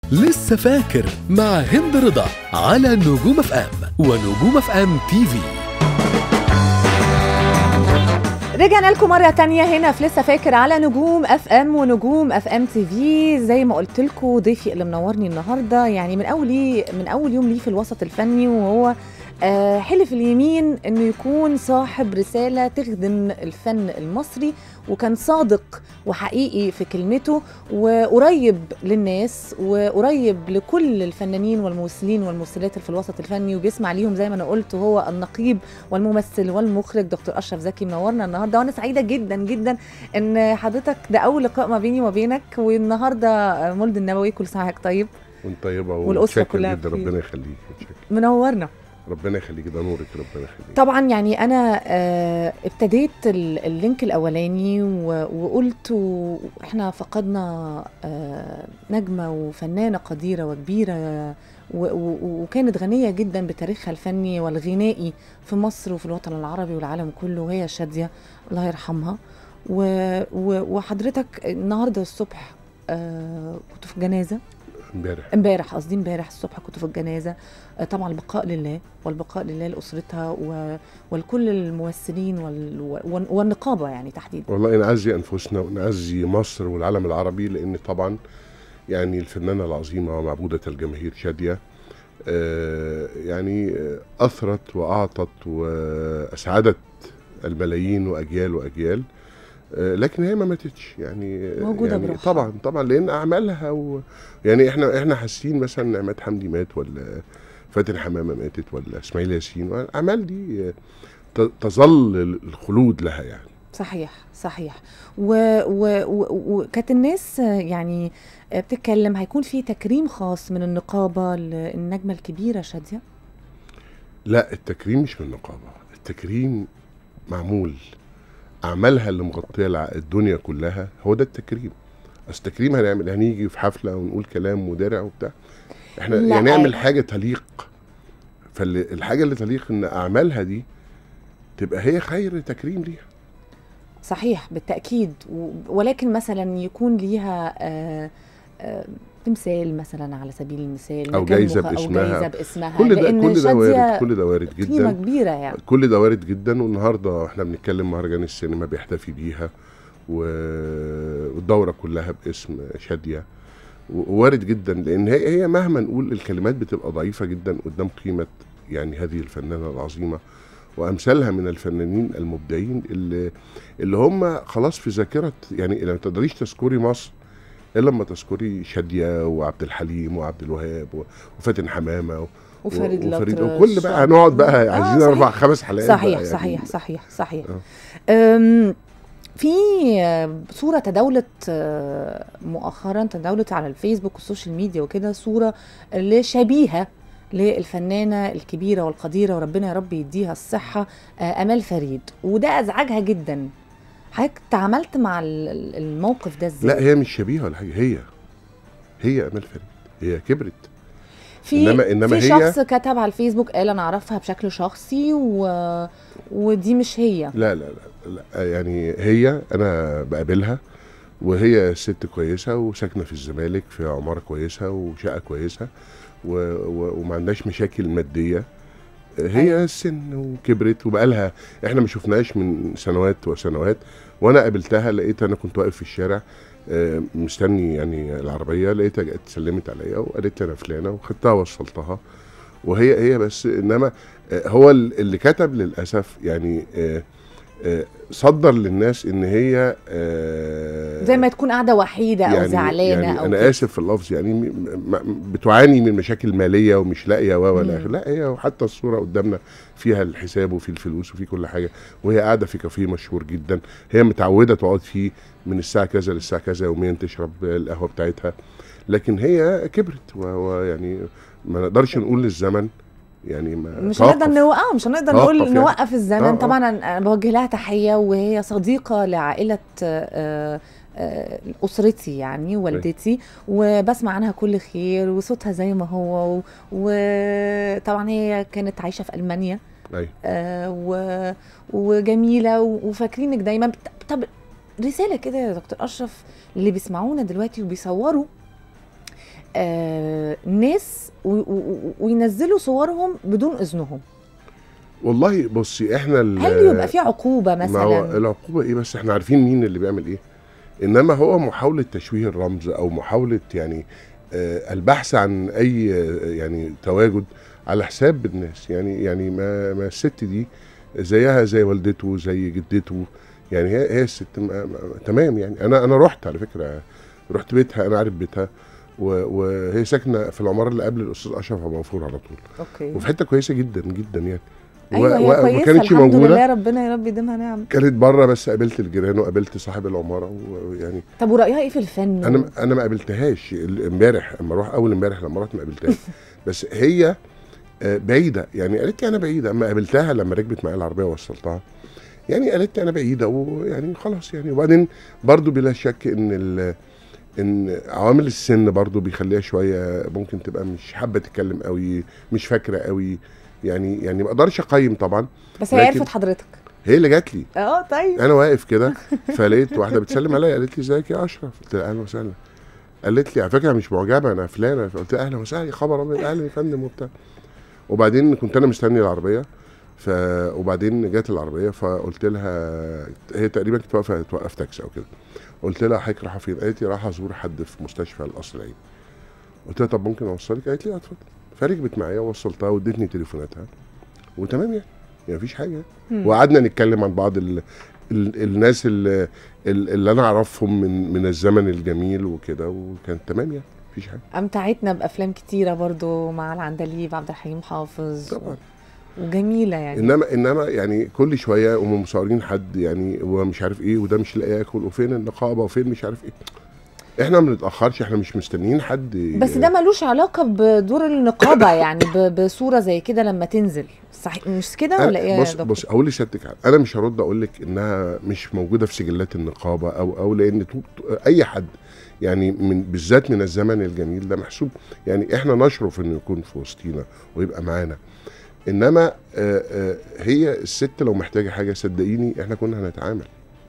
لسه فاكر مع هند رضا على نجوم اف ام ونجوم اف ام تي في رجعنا لكم مرة تانية هنا في لسه فاكر على نجوم اف ام ونجوم اف ام تي في زي ما قلت لكم ضيفي اللي منورني النهارده يعني من اول ليه من اول يوم ليه في الوسط الفني وهو آه، حلف اليمين انه يكون صاحب رسالة تخدم الفن المصري وكان صادق وحقيقي في كلمته وقريب للناس وقريب لكل الفنانين والممثلين والممثلات اللي في الوسط الفني وبيسمع ليهم زي ما انا قلت هو النقيب والممثل والمخرج دكتور اشرف زكي منورنا النهارده وانا سعيده جدا جدا ان حضرتك ده اول لقاء ما بيني وما بينك والنهارده مولد النبوي كل سنه وحضرتك طيب وانت طيبه والأسرة ومتشكر كلها جدا بخير. ربنا يخليك متشكر. منورنا ربنا يخليك ده نورك ربنا يخليك طبعا يعني انا آه، ابتديت ال- اللينك الاولاني و- وقلت و- احنا فقدنا آه، نجمه وفنانه قديره وكبيره و- و- وكانت غنيه جدا بتاريخها الفني والغنائي في مصر وفي الوطن العربي والعالم كله وهي شاديه الله يرحمها و- و- وحضرتك النهارده الصبح آه، كنت في جنازه امبارح امبارح قصدي امبارح الصبح كنت في الجنازه آه، طبعا البقاء لله والبقاء لله لاسرتها و... ولكل الممثلين وال... وال- والنقابه يعني تحديدا والله نعزي انفسنا ونعزي مصر والعالم العربي لان طبعا يعني الفنانه العظيمه ومعبوده الجماهير شاديه آه، يعني آه، اثرت واعطت واسعدت الملايين واجيال واجيال آه، لكن هي ما ماتتش يعني موجودة يعني بروحها. طبعا طبعا لان اعمالها و يعني احنا احنا حاسين مثلا ان عماد حمدي مات ولا فاتن حمامه ماتت ولا اسماعيل ياسين الاعمال دي آه، ت- تظل الخلود لها يعني صحيح صحيح وكانت و... و... وكانت الناس آه، يعني آه، بتتكلم هيكون في تكريم خاص من النقابه للنجمه الكبيره شاديه لا التكريم مش من النقابه التكريم معمول اعمالها اللي مغطيه الع- الدنيا كلها هو ده التكريم اصل التكريم هنعمل هنيجي في حفله ونقول كلام ودرع وبتاع احنا لا. يعني نعمل حاجه تليق فالحاجه اللي تليق ان اعمالها دي تبقى هي خير تكريم ليها صحيح بالتأكيد و- ولكن مثلا يكون ليها آه، آه، تمثال مثلا على سبيل المثال أو مكان جايزة مخ- أو باسمها. جايزة باسمها كل ده لأن كل ده شادية وارد كل ده وارد قيمة جدا كبيرة يعني كل ده وارد جدا والنهارده احنا بنتكلم مهرجان السينما بيحتفي بيها و- والدوره كلها باسم شاديه ووارد جدا لان هي هي مهما نقول الكلمات بتبقى ضعيفه جدا قدام قيمه يعني هذه الفنانه العظيمه وامثالها من الفنانين المبدعين اللي اللي هم خلاص في ذاكره يعني ما تقدريش تذكري مصر الا لما تذكري شاديه وعبد الحليم وعبد الوهاب و- وفاتن حمامه و- وفريد وفريد الأطرش. وكل بقى هنقعد بقى آه، عايزين صحيح. اربع خمس حلقات صحيح بقى يعني. صحيح صحيح صحيح آه. أم، في آه، صورة تداولت آه، مؤخرا تداولت على الفيسبوك والسوشيال ميديا وكده صورة لشبيهة للفنانة الكبيرة والقديرة وربنا يا رب يديها الصحة آه، أمال فريد وده أزعجها جدا حضرتك تعاملت مع ال- ال- الموقف ده ازاي؟ لا هي مش شبيهه ولا حاجه هي هي امال فريد هي كبرت في إنما- إنما في هي- شخص كتب على الفيسبوك قال انا اعرفها بشكل شخصي و... ودي مش هي لا لا لا, لا يعني هي انا بقابلها وهي ست كويسه وساكنه في الزمالك في عماره كويسه وشقه كويسه و و وما عندهاش مشاكل ماديه هي السن وكبرت وبقالها احنا ما شفناهاش من سنوات وسنوات وانا قابلتها لقيت انا كنت واقف في الشارع آه، مستني يعني العربيه لقيتها جت سلمت عليا وقالت لي انا فلانه وخدتها وصلتها وهي هي بس انما آه، هو ال- اللي كتب للاسف يعني آه، آه، صدر للناس ان هي آه، زي ما تكون قاعده وحيده او زعلانه يعني او انا كده. اسف في اللفظ يعني م- م- بتعاني من مشاكل ماليه ومش لاقيه و ولا مم. لا هي وحتى الصوره قدامنا فيها الحساب وفي الفلوس وفي كل حاجه وهي قاعده في كافيه مشهور جدا هي متعوده تقعد فيه من الساعه كذا للساعه كذا يوميا تشرب القهوه بتاعتها لكن هي كبرت و- ويعني ما نقدرش نقول للزمن يعني ما مش توقف. هنقدر نوقف مش هنقدر توقف نقول يعني. نوقف الزمن آه، آه. طبعا انا أنا بوجه لها تحيه وهي صديقه لعائله آه، آه، اسرتي يعني والدتي وبسمع عنها كل خير وصوتها زي ما هو و- وطبعا هي كانت عايشه في المانيا أيوة. آه، و- وجميله و- وفاكرينك دايما طب رساله كده يا دكتور اشرف اللي بيسمعونا دلوقتي وبيصوروا آه ناس و- و- و- وينزلوا صورهم بدون اذنهم والله بصي احنا ال- هل يبقى في عقوبه ما هو مثلا العقوبه ايه بس احنا عارفين مين اللي بيعمل ايه انما هو محاوله تشويه الرمز او محاوله يعني آه، البحث عن اي آه، يعني تواجد على حساب الناس يعني يعني ما ما الست دي زيها زي والدته زي جدته يعني هي هي الست ما ما تمام يعني انا انا رحت على فكره رحت بيتها انا عارف بيتها و- وهي ساكنه في العماره اللي قبل الاستاذ اشرف ابو غفور على طول اوكي وفي حته كويسه جدا جدا يعني و- ايوه هي و- وما كويسه كانتش الحمد موجوده لله ربنا يا رب يديمها نعم كانت بره بس قابلت الجيران وقابلت صاحب العماره ويعني طب ورايها ايه في الفن انا انا ما قابلتهاش ال- امبارح اما اروح اول امبارح لما رحت ما قابلتهاش بس هي آه، بعيده يعني قالت لي انا بعيده اما قابلتها لما ركبت معايا العربيه ووصلتها يعني قالت لي انا بعيده ويعني خلاص يعني وبعدين برضو بلا شك ان ال ان عوامل السن برضو بيخليها شويه ممكن تبقى مش حابه تتكلم قوي مش فاكره قوي يعني يعني ما اقدرش اقيم طبعا بس هي لكن- عرفت حضرتك هي اللي جات لي اه طيب انا واقف كده فلقيت واحده بتسلم عليا قالت لي ازيك يا اشرف قلت لها اهلا وسهلا قالت لي على فكره مش معجبه انا فلانه قلت لها اهلا وسهلا يا خبر ابيض اهلا يا فندم وبتاع وبعدين كنت انا مستني العربيه ف وبعدين جت العربيه فقلت لها هي تقريبا كانت واقفه توقف تاكسي او كده قلت لها حضرتك رايحه فين؟ قالت لي رايحه ازور حد في مستشفى القصر العيني قلت لها طب ممكن اوصلك؟ قالت لي اه اتفضل فركبت معايا ووصلتها وادتني تليفوناتها وتمام يعني يعني مفيش حاجه يعني. مم. وقعدنا نتكلم عن بعض ال... ال... الناس اللي, اللي انا اعرفهم من من الزمن الجميل وكده وكانت تمام يعني مفيش حاجه امتعتنا بافلام كتيره برضو مع العندليب عبد الحليم حافظ طبعا وجميله يعني انما انما يعني كل شويه هم مصورين حد يعني ومش عارف ايه وده مش لاقي ياكل وفين النقابه وفين مش عارف ايه احنا ما بنتاخرش احنا مش مستنيين حد بس ده ملوش علاقه بدور النقابه يعني ب- بصوره زي كده لما تنزل صحيح مش كده ولا ايه أنا يا بص دكتور؟ بص اقول لسيادتك حاجة. انا مش هرد اقول لك انها مش موجوده في سجلات النقابه او او لان تو- اي حد يعني من بالذات من الزمن الجميل ده محسوب يعني احنا نشرف انه يكون في وسطينا ويبقى معانا انما آه، آه، هي الست لو محتاجه حاجه صدقيني احنا كنا هنتعامل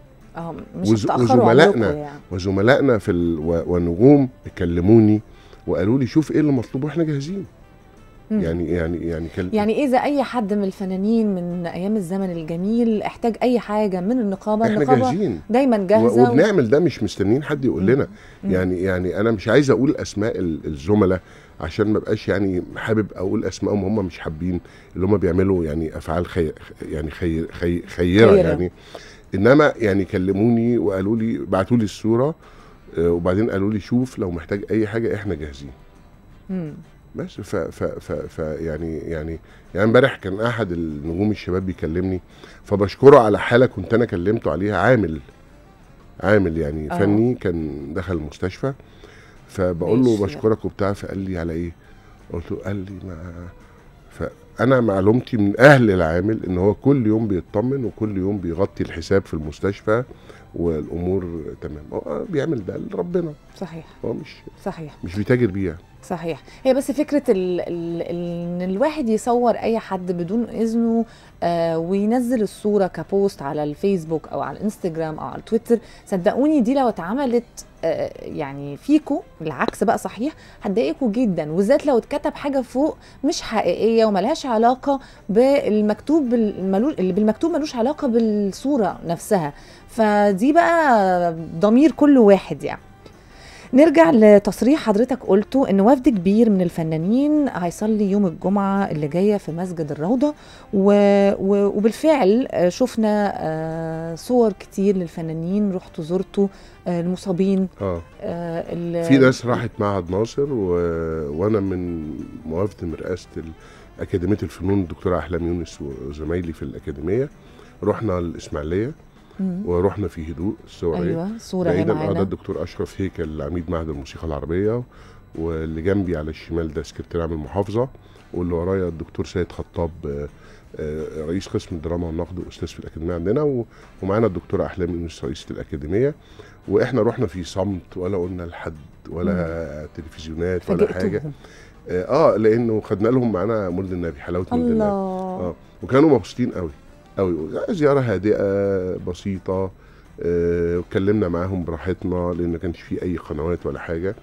اه مش وز- هتاخروا وزملائنا عنكم يعني وزملائنا في ال... و- والنجوم كلموني وقالوا لي شوف ايه اللي مطلوب واحنا جاهزين مم. يعني يعني يعني كل... يعني اذا اي حد من الفنانين من ايام الزمن الجميل احتاج اي حاجه من النقابه احنا النقابه جاهزين دايما و- جاهزه و... وبنعمل ده مش مستنيين حد يقول لنا مم. يعني يعني انا مش عايز اقول اسماء ال- الزملاء عشان ما بقاش يعني حابب اقول اسمائهم هم مش حابين اللي هم بيعملوا يعني افعال خي يعني خي خي خيره خيرة. يعني انما يعني كلموني وقالوا لي بعتوا لي الصوره آه، وبعدين قالوا لي شوف لو محتاج اي حاجه احنا جاهزين مم. بس ف ف ف ف يعني يعني يعني امبارح كان احد النجوم الشباب بيكلمني فبشكره على حاله كنت انا كلمته عليها عامل عامل يعني آه. فني كان دخل المستشفى فبقول له ماشي. بشكرك وبتاع فقال لي على ايه؟ قلت له قال لي ما فانا معلومتي من اهل العامل ان هو كل يوم بيطمن وكل يوم بيغطي الحساب في المستشفى والامور تمام هو بيعمل ده لربنا صحيح هو مش صحيح مش بيتاجر بيها صحيح هي بس فكرة ال ال ال ان الواحد يصور اي حد بدون اذنه آه وينزل الصورة كبوست على الفيسبوك او على الانستجرام او على التويتر صدقوني دي لو اتعملت آه يعني فيكو العكس بقى صحيح هتضايقكوا جدا وبالذات لو اتكتب حاجة فوق مش حقيقية وملهاش علاقة بالمكتوب بالملوش اللي بالمكتوب ملوش علاقة بالصورة نفسها فدي بقى ضمير كل واحد يعني نرجع لتصريح حضرتك قلته ان وفد كبير من الفنانين هيصلي يوم الجمعه اللي جايه في مسجد الروضه و... و... وبالفعل آه، شفنا آه، صور كتير للفنانين رحتوا زرتوا آه، المصابين اه آه، ال- في ناس راحت معهد ناصر و... وانا من موافده من رئاسه ال- اكاديميه الفنون الدكتوره احلام يونس وزمايلي في الاكاديميه رحنا الاسماعيليه مم. ورحنا في هدوء الصوريه ايوه صوره هي بعيدا اه ده معانا الدكتور اشرف هيكل عميد معهد الموسيقى العربيه واللي جنبي على الشمال ده سكرتير عام المحافظه واللي ورايا الدكتور سيد خطاب آه، آه، رئيس قسم الدراما والنقد واستاذ في الاكاديميه عندنا و- ومعانا الدكتوره احلام يونس رئيسه الاكاديميه واحنا رحنا في صمت ولا قلنا لحد ولا تلفزيونات ولا حاجه فاجئتهم اه آه، لانه خدنا لهم معانا مولد النبي حلاوه مولد النبي الله اه وكانوا مبسوطين قوي قوي زياره هادئه بسيطه آه، اتكلمنا معاهم براحتنا لان ما كانش في اي قنوات ولا حاجه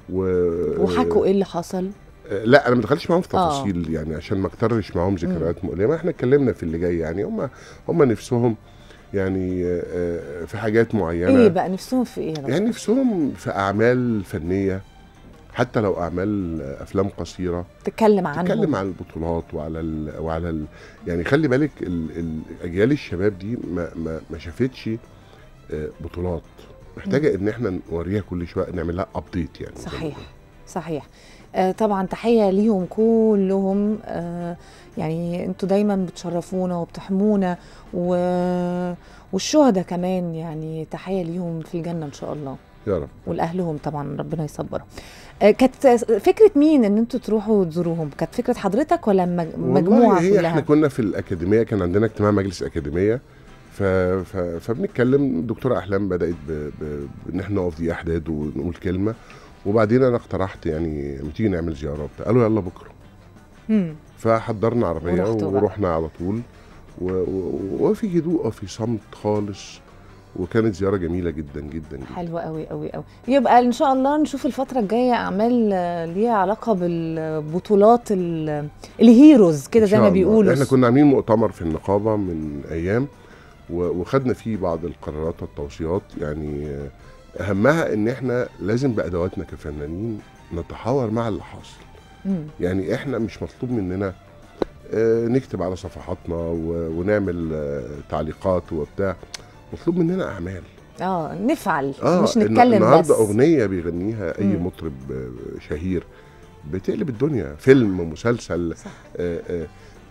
و وحكوا ايه اللي حصل آه، لا انا ما دخلتش معاهم في آه. تفاصيل يعني عشان ما اكترش معاهم ذكريات مؤلمه احنا اتكلمنا في اللي جاي يعني هم هم نفسهم يعني آه، آه، في حاجات معينه ايه بقى نفسهم في ايه يا دكتور؟ يعني نفسهم في اعمال فنيه حتى لو اعمال آه، افلام قصيره تتكلم عنهم تتكلم عن البطولات وعلى ال وعلى ال يعني خلي بالك ال ال اجيال الشباب دي ما ما, ما شافتش آه، بطولات محتاجه ان احنا نوريها كل شويه نعمل لها ابديت يعني زي ما صحيح بنقول. صحيح آه طبعا تحية ليهم كلهم آه يعني انتوا دايما بتشرفونا وبتحمونا و... والشهداء كمان يعني تحية ليهم في الجنة ان شاء الله يا رب ولأهلهم طبعا ربنا يصبرهم آه كانت فكرة مين ان انتوا تروحوا تزوروهم كانت فكرة حضرتك ولا مج- مجموعة والله هي كلها احنا كنا في الاكاديميه كان عندنا اجتماع مجلس اكاديميه ف... ف... فبنتكلم الدكتوره احلام بدات ب... ب... بان احنا نقف دي احداد ونقول كلمه وبعدين انا اقترحت يعني ما تيجي نعمل زياره وبتاع قالوا يلا بكره مم. فحضرنا عربيه ورحتوا بقى. ورحنا على طول و... و... وفي هدوء وفي صمت خالص وكانت زياره جميله جدا جدا جدا حلوة قوي قوي قوي يبقى ان شاء الله نشوف الفترة الجاية اعمال آه، ليها علاقة بالبطولات ال- الهيروز كده إن زي شاء ما الله. بيقولوا احنا كنا عاملين مؤتمر في النقابه من ايام و- وخدنا فيه بعض القرارات والتوصيات يعني آه، اهمها ان احنا لازم بادواتنا كفنانين نتحاور مع اللي حاصل مم. يعني احنا مش مطلوب مننا آه، نكتب على صفحاتنا و- ونعمل آه، تعليقات وبتاع مطلوب مننا اعمال اه نفعل اه مش الن- نتكلم النهارده بس اغنيه بيغنيها اي مم. مطرب آه، شهير بتقلب الدنيا فيلم مسلسل صح. آه، آه،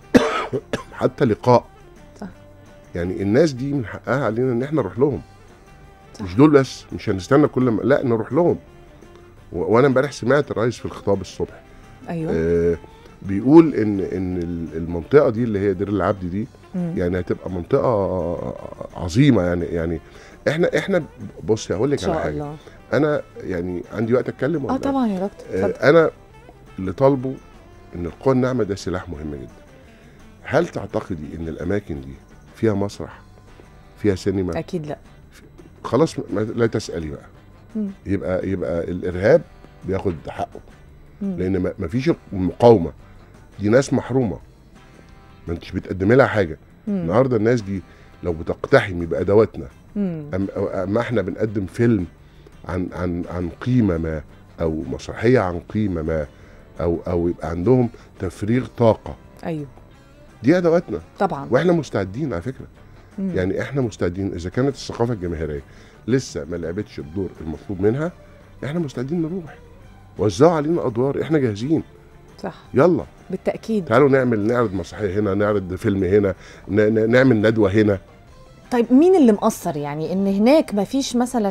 حتى لقاء صح. يعني الناس دي من حقها علينا ان احنا نروح لهم صح. مش دول بس مش هنستنى كل ما لا نروح لهم و- وانا امبارح سمعت الرئيس في الخطاب الصبح ايوه آه بيقول ان ان ال- المنطقه دي اللي هي دير العبد دي مم. يعني هتبقى منطقه عظيمه يعني يعني احنا احنا بص هقول ان لك على شاء حاجه الله انا يعني عندي وقت اتكلم ولا اه لا؟ طبعا يا دكتور آه، اتفضل انا اللي طالبه ان القوى الناعمه ده سلاح مهم جدا هل تعتقدي ان الاماكن دي فيها مسرح فيها سينما اكيد لا خلاص ما لا تسالي بقى مم. يبقى يبقى الارهاب بياخد حقه مم. لان ما ما فيش مقاومه دي ناس محرومه ما انتش بتقدمي لها حاجه مم. النهارده الناس دي لو بتقتحمي بادواتنا مم. أم أما احنا بنقدم فيلم عن عن عن قيمه ما او مسرحيه عن قيمه ما او او يبقى عندهم تفريغ طاقه ايوه دي ادواتنا طبعا واحنا مستعدين على فكره مم. يعني احنا مستعدين اذا كانت الثقافه الجماهيريه لسه ما لعبتش الدور المطلوب منها احنا مستعدين نروح وزعوا علينا ادوار احنا جاهزين صح يلا بالتاكيد تعالوا نعمل نعرض مسرحيه هنا نعرض فيلم هنا ن- ن- نعمل ندوه هنا طيب مين اللي مقصر يعني ان هناك ما فيش مثلا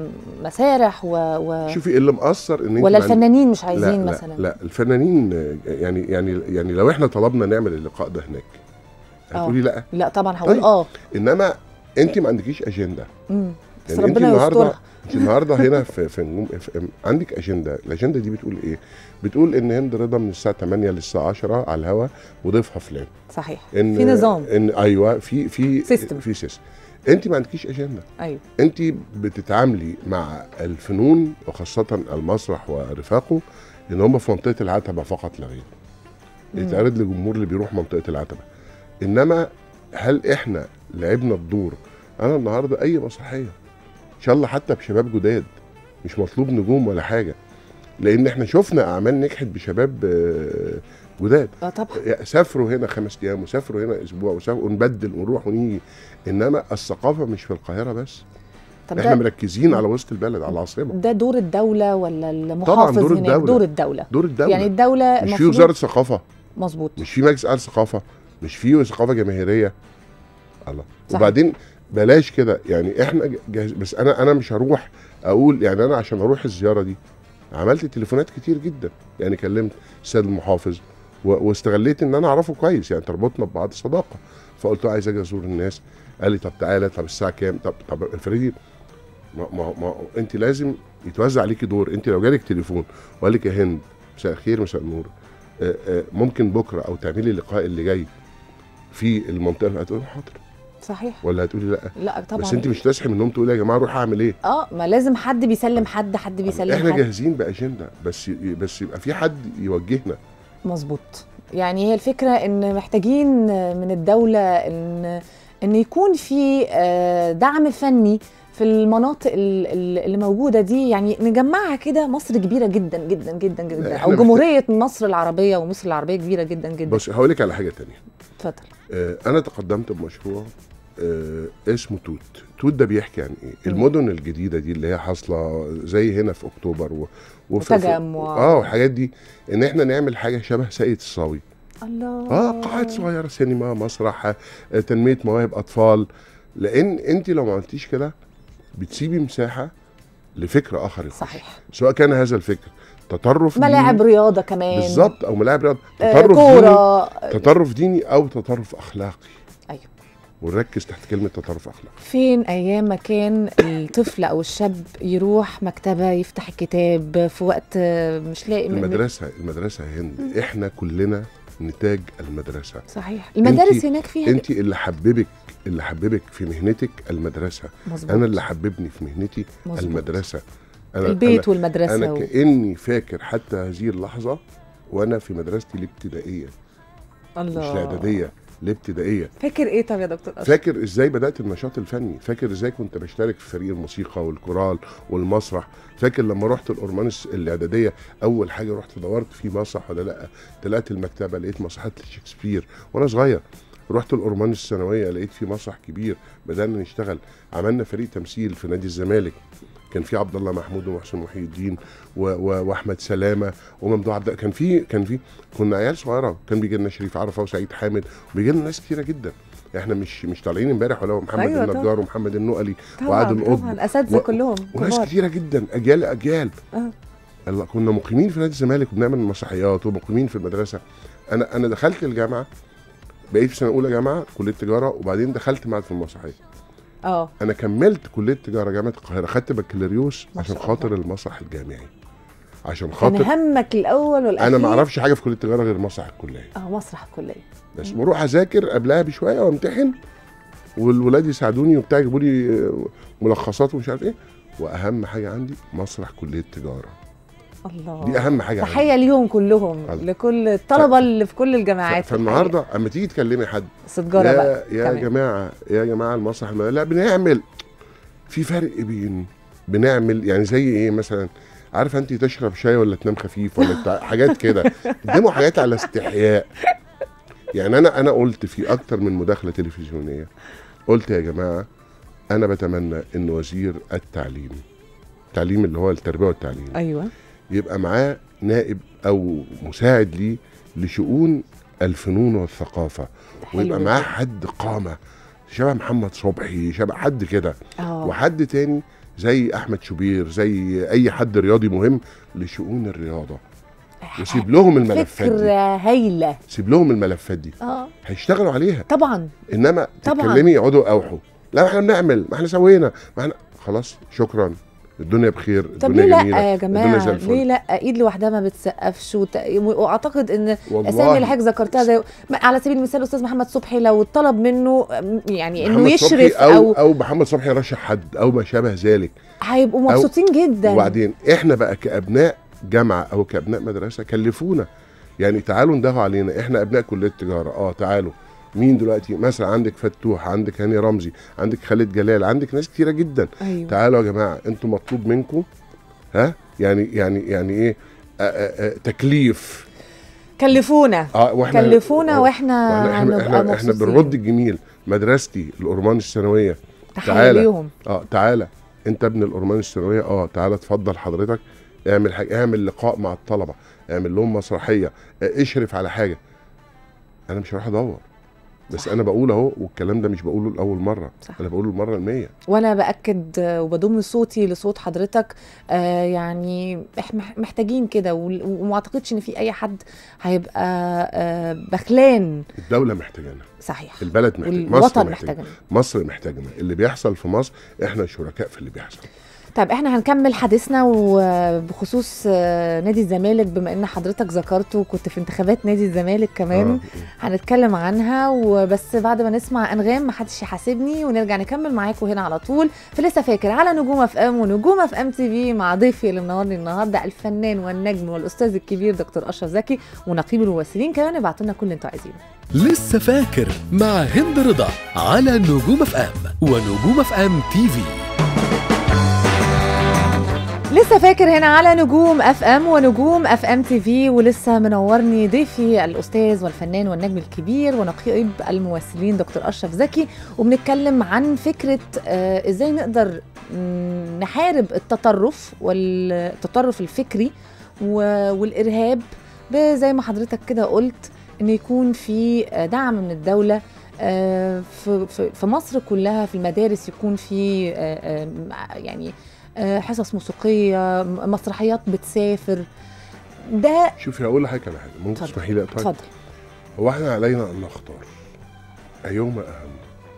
مسارح و, و... شوفي اللي مقصر ان انت ولا ما عند- الفنانين مش لا عايزين لا مثلا لا الفنانين آه، يعني يعني يعني لو احنا طلبنا نعمل اللقاء ده هناك هتقولي لا لا طبعا هقول طيب. اه انما انت ما عندكيش اجنده مم. بس يعني انت ربنا النهارده يسترها انت النهارده هنا في في نجوم اف ام عندك اجنده الاجنده دي بتقول ايه بتقول ان هند رضا من الساعه 8 للساعه 10 على الهوا وضيفها فلان صحيح ان في نظام ان ايوه في في System. في سيستم انت ما عندكيش اجنده ايوه انت بتتعاملي مع الفنون وخاصه المسرح ورفاقه ان هم في منطقه العتبه فقط لا غير مم. يتعرض لجمهور اللي بيروح منطقه العتبه انما هل احنا لعبنا الدور انا النهارده اي مسرحيه ان شاء الله حتى بشباب جداد مش مطلوب نجوم ولا حاجه لان احنا شفنا اعمال نجحت بشباب آه، جداد اه طبعا سافروا هنا خمس ايام وسافروا هنا اسبوع وسافروا ونبدل ونروح ونيجي انما الثقافه مش في القاهره بس طب احنا ده مركزين على وسط البلد على العاصمه ده دور الدولة ولا المحافظ دور هناك الدولة. دور الدولة دور الدوله يعني الدولة مش في المفروض- وزاره ثقافه مظبوط مش في مجلس اعلى ثقافه مش في ثقافه جماهيريه الله صح. وبعدين بلاش كده يعني احنا جاهز بس انا انا مش هروح اقول يعني انا عشان اروح الزياره دي عملت تليفونات كتير جدا يعني كلمت السيد المحافظ و- واستغليت ان انا اعرفه كويس يعني تربطنا ببعض صداقه فقلت له عايز اجي ازور الناس قال لي طب تعالى طب الساعه كام طب طب افرضي ما ما ما انت لازم يتوزع عليكي دور انت لو جالك تليفون وقال لك يا هند مساء الخير مساء النور آه، آه، ممكن بكره او تعملي اللقاء اللي جاي في المنطقه هتقول حاضر صحيح ولا هتقولي لا لا طبعا بس انت مش تصحي من النوم تقولي يا جماعه اروح اعمل ايه اه ما لازم حد بيسلم حد حد بيسلم احنا حد جاهزين باجنده بس بس يبقى في حد يوجهنا مظبوط يعني هي الفكره ان محتاجين من الدوله ان ان يكون في آه، دعم فني في المناطق ال- ال- اللي موجوده دي يعني نجمعها كده مصر كبيره جدا جدا جدا جدا إحنا او محتاج- جمهوريه مصر العربيه ومصر العربيه كبيره جدا جدا بص هقول لك على حاجه تانية اتفضل آه، انا تقدمت بمشروع آه، اسمه توت توت ده بيحكي عن ايه مم. المدن الجديده دي اللي هي حاصله زي هنا في اكتوبر و... وفي وتجمع. اه والحاجات دي ان احنا نعمل حاجه شبه ساقية الصاوي الله اه قاعات صغيره سينما مسرح آه، تنميه مواهب اطفال لان انت لو ما عملتيش كده بتسيبي مساحه لفكر اخر يخش. صحيح سواء كان هذا الفكر تطرف ملاعب ديني رياضه كمان بالظبط او ملاعب رياضه آه، تطرف ديني كوره تطرف ديني او تطرف اخلاقي ايوه ونركز تحت كلمه تطرف اخلاقي فين ايام ما كان الطفل او الشاب يروح مكتبه يفتح الكتاب في وقت مش لاقي م- م- المدرسه المدرسه يا هند احنا كلنا نتاج المدرسه صحيح المدارس انتي- هناك فيها انت اللي حببك اللي حببك في مهنتك المدرسه مظبوط انا اللي حببني في مهنتي مظبوط. المدرسه انا البيت انا, والمدرسه أنا و... كاني فاكر حتى هذه اللحظه وانا في مدرستي الابتدائيه الله مش الاعداديه الابتدائيه فاكر ايه طب يا دكتور اشرف فاكر ازاي بدات النشاط الفني فاكر ازاي كنت بشترك في فريق الموسيقى والكورال والمسرح فاكر لما رحت الأورمانس الاعداديه اول حاجه رحت دورت في مسرح ولا لا طلعت المكتبه لقيت مسرحات شكسبير وانا صغير رحت الأورمانس الثانويه لقيت في مسرح كبير بدانا نشتغل عملنا فريق تمثيل في نادي الزمالك كان في عبد الله محمود ومحسن محي الدين و... و... واحمد سلامه وممدوح عبد كان في كان في كنا عيال صغيره كان بيجي لنا شريف عرفه وسعيد حامد وبيجي لنا ناس كتيره جدا احنا مش مش طالعين امبارح ولا هو محمد أيوة أيوة طبعا. النجار ومحمد النقلي طبعا وعادل قطب طبعا اساتذه و- كلهم وناس كبار كتيره جدا اجيال اجيال آه. الله كنا مقيمين في نادي الزمالك وبنعمل مسرحيات ومقيمين في المدرسه انا انا دخلت الجامعه بقيت في سنه اولى جامعه كليه تجاره وبعدين دخلت معهد في المسرحيه اه انا كملت كليه تجاره جامعه القاهره خدت بكالوريوس ما عشان شاء خاطر المسرح الجامعي عشان كان خاطر همك الاول والاخير انا ما اعرفش حاجه في كليه التجاره غير مسرح الكليه اه مسرح الكليه بس بروح اذاكر قبلها بشويه وامتحن والولاد يساعدوني وبتاع يجيبوا لي آه، ملخصات ومش عارف ايه واهم حاجه عندي مسرح كليه تجاره الله دي اهم حاجه عندي تحيه ليهم كلهم الله. لكل الطلبه اللي في كل الجامعات ف- فالنهارده اما تيجي تكلمي حد بس تجاره بقى يا يا كمان. جماعه يا جماعه المسرح ما- لا بنعمل في فرق بين بنعمل يعني زي ايه مثلا عارفه انت تشرب شاي ولا تنام خفيف ولا بتاع حاجات كده قدموا حاجات على استحياء يعني انا انا قلت في اكتر من مداخله تلفزيونيه قلت يا جماعه انا بتمنى ان وزير التعليم التعليم اللي هو التربيه والتعليم ايوه يبقى معاه نائب او مساعد ليه لشؤون الفنون والثقافه حلو ويبقى معاه جدا. حد قامه شبه محمد صبحي شبه حد كده اه وحد تاني زي احمد شوبير زي اي حد رياضي مهم لشؤون الرياضه وسيب لهم الملفات دي فكره هايله سيب لهم الملفات دي اه هيشتغلوا عليها طبعا انما طبعاً. تتكلمي يقعدوا اوحوا لا ما احنا بنعمل ما احنا سوينا ما احنا خلاص شكرا الدنيا بخير طب الدنيا ليه لا جميله يا الدنيا جماعه زي الفل ليه لا ايد لوحدها ما بتسقفش وت... واعتقد ان والله الاسامي اللي حضرتك ذكرتها زي ما- على سبيل المثال الاستاذ محمد صبحي لو طلب منه أم، يعني انه محمد صبحي يشرف او او او محمد صبحي يرشح حد او ما شابه ذلك هيبقوا مبسوطين جدا وبعدين احنا بقى كابناء جامعه او كابناء مدرسه كلفونا يعني تعالوا اندهوا علينا احنا ابناء كليه التجاره اه تعالوا مين دلوقتي مثلا عندك فتوح عندك هاني رمزي عندك خالد جلال عندك ناس كتيره جدا ايوه تعالوا يا جماعه انتوا مطلوب منكم ها يعني يعني يعني ايه آه آه آه تكليف كلفونا اه واحنا كلفونا آه، واحنا واحنا احنا, هنبقى احنا, احنا مبسوطين. بنرد الجميل مدرستي الأورمان الثانويه تحيه تعالى. ليهم اه تعالى انت ابن الأورمان الثانويه اه تعالى اتفضل حضرتك اعمل حاجه اعمل لقاء مع الطلبه اعمل لهم مسرحيه اه، اشرف على حاجه انا مش هروح ادور بس صح. انا بقول اهو والكلام ده مش بقوله لاول مره صح. انا بقوله المره المية وانا باكد آه، وبضم صوتي لصوت حضرتك آه يعني احنا محتاجين كده وال- وما اعتقدش ان في اي حد هيبقى آه بخلان الدوله محتاجانا صحيح البلد محتاجه مصر والوطن محتاجه محتاجنا مصر محتاجنا اللي بيحصل في مصر احنا شركاء في اللي بيحصل طيب احنا هنكمل حديثنا وبخصوص آه، نادي الزمالك بما ان حضرتك ذكرته كنت في انتخابات نادي الزمالك كمان آه. هنتكلم عنها وبس بعد ما نسمع انغام محدش يحاسبني ونرجع نكمل معاكم هنا على طول في لسه فاكر على نجوم اف ام ونجوم اف ام تي في مع ضيفي اللي منورني النهارده الفنان والنجم والاستاذ الكبير دكتور اشرف زكي ونقيب الممثلين كمان ابعتوا لنا كل اللي انتوا عايزينه لسه فاكر مع هند رضا على نجوم اف ام ونجوم اف ام تي في لسه فاكر هنا على نجوم اف ام ونجوم اف ام تي في ولسه منورني ضيفي الاستاذ والفنان والنجم الكبير ونقيب الممثلين دكتور اشرف زكي وبنتكلم عن فكره آه ازاي نقدر مم، نحارب التطرف والتطرف الفكري و- والارهاب ب- زي ما حضرتك كده قلت ان يكون في آه، دعم من الدوله آه، في في- في مصر كلها في المدارس يكون في آه، آه، يعني آه، حصص موسيقيه م- مسرحيات بتسافر ده شوفي هقول لحضرتك على حاجه ممكن اتفضل. تسمحي لي أقطعك؟ اتفضل هو احنا علينا ان نختار ايهما اهم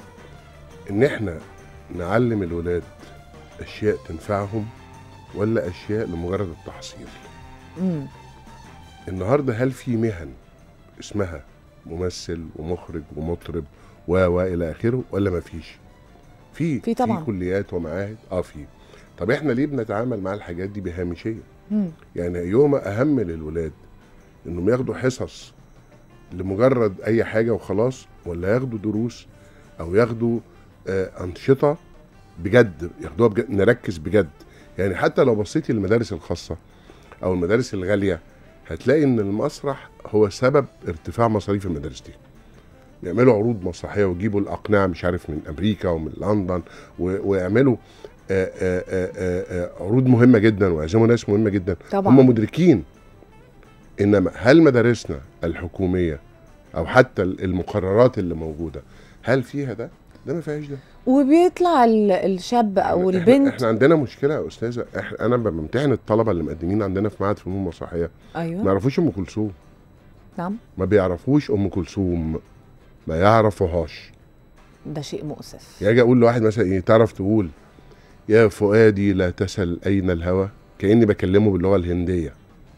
ان احنا نعلم الولاد اشياء تنفعهم ولا اشياء لمجرد التحصيل مم. النهارده هل في مهن اسمها ممثل ومخرج ومطرب و و الى اخره ولا ما فيش في في طبعاً. في كليات ومعاهد اه في طب احنا ليه بنتعامل مع الحاجات دي بهامشيه مم. يعني يوم اهم للولاد انهم ياخدوا حصص لمجرد اي حاجه وخلاص ولا ياخدوا دروس او ياخدوا آه انشطه بجد ياخدوها بجد نركز بجد يعني حتى لو بصيتي للمدارس الخاصه او المدارس الغاليه هتلاقي ان المسرح هو سبب ارتفاع مصاريف المدارس دي يعملوا عروض مسرحيه ويجيبوا الاقنعه مش عارف من امريكا ومن لندن و- ويعملوا آه، آه، آه، آه، آه، عروض مهمه جدا ويعزموا ناس مهمه جدا طبعا هم مدركين انما هل مدارسنا الحكوميه او حتى المقررات اللي موجوده هل فيها ده؟ ده ما فيهاش ده وبيطلع ال- الشاب او إحنا- البنت احنا عندنا مشكله يا استاذه احنا انا بمتحن الطلبه اللي مقدمين عندنا في معهد فنون مسرحيه ما ايوه يعرفوش ام كلثوم نعم ما بيعرفوش ام كلثوم ما يعرفوهاش ده شيء مؤسف يجي اقول لواحد مثلا ايه تعرف تقول يا فؤادي لا تسل اين الهوى كاني بكلمه باللغه الهنديه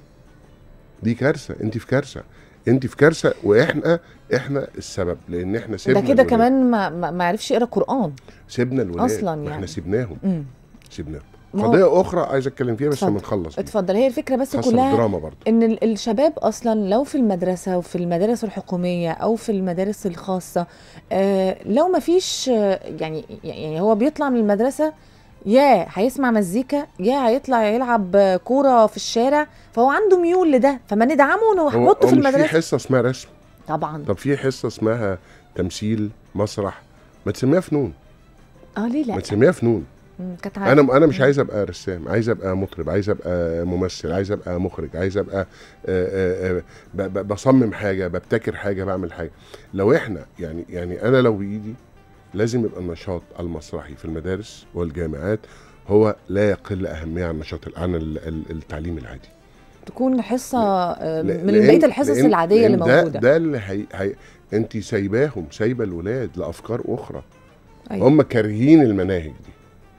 دي كارثه انت في كارثه انت في كارثه واحنا احنا السبب لان احنا سيبنا ده كده الولاد. كمان ما ما ما عرفش يقرا قران سيبنا الولاد أصلاً ما يعني. احنا سيبناهم مم. سيبناهم ما هو- قضيه اخرى عايز اتكلم فيها بس اتفضل. لما نخلص دي. اتفضل هي الفكره بس خاصه كلها بالدراما برضه ان ال- الشباب اصلا لو في المدرسه وفي المدارس الحكوميه او في المدارس الخاصه آه لو ما فيش آه يعني يعني هو بيطلع من المدرسه يا هيسمع مزيكا يا هيطلع يلعب آه، كوره في الشارع فهو عنده ميول لده فما ندعمه هو ونحطه هو في مش في المدرسه حصه اسمها رسم طبعا طب في حصه اسمها تمثيل مسرح ما تسميها فنون اه ليه لا ما تسميها فنون مم، كانت عارفة. انا انا مش عايز ابقى رسام عايز ابقى مطرب عايز ابقى ممثل عايز ابقى مخرج عايز ابقى آه، آه، آه، ب- ب- بصمم حاجه ببتكر حاجه بعمل حاجه لو احنا يعني يعني انا لو بايدي لازم يبقى النشاط المسرحي في المدارس والجامعات هو لا يقل اهميه عن النشاط عن ال- ال- التعليم العادي تكون حصه آه، ل- من لأن- بقيه الحصص لأن- العاديه اللي لأن ده موجوده ده اللي هي... هي... انت سايباهم سايبه الولاد لافكار اخرى أيوة. هم كارهين المناهج دي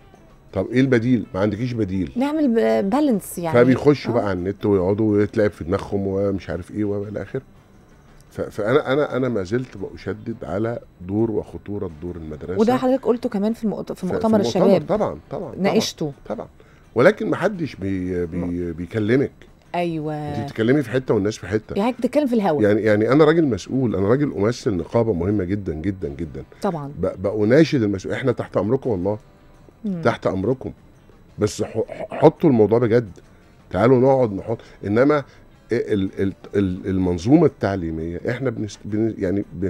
طب ايه البديل ما عندكيش بديل نعمل ب- بالانس يعني فبيخشوا آه. بقى على النت ويقعدوا ويتلعب في دماغهم ومش عارف ايه والى اخره ف- فانا انا انا ما زلت بشدد على دور وخطوره دور المدرسه وده حضرتك قلته كمان في المؤت- في ف- مؤتمر الشباب طبعا طبعا ناقشته طبعا, طبعا. ولكن ما حدش بي بي بيكلمك ايوه انت بتتكلمي في حته والناس في حته يعني بتتكلم في الهوا يعني يعني انا راجل مسؤول انا راجل امثل نقابه مهمه جدا جدا جدا طبعا ب- بأناشد المسؤول احنا تحت امركم والله مم. تحت امركم بس ح- ح- حطوا الموضوع بجد تعالوا نقعد نحط انما ال- ال- ال- المنظومه التعليميه احنا بنست... بن... يعني ب...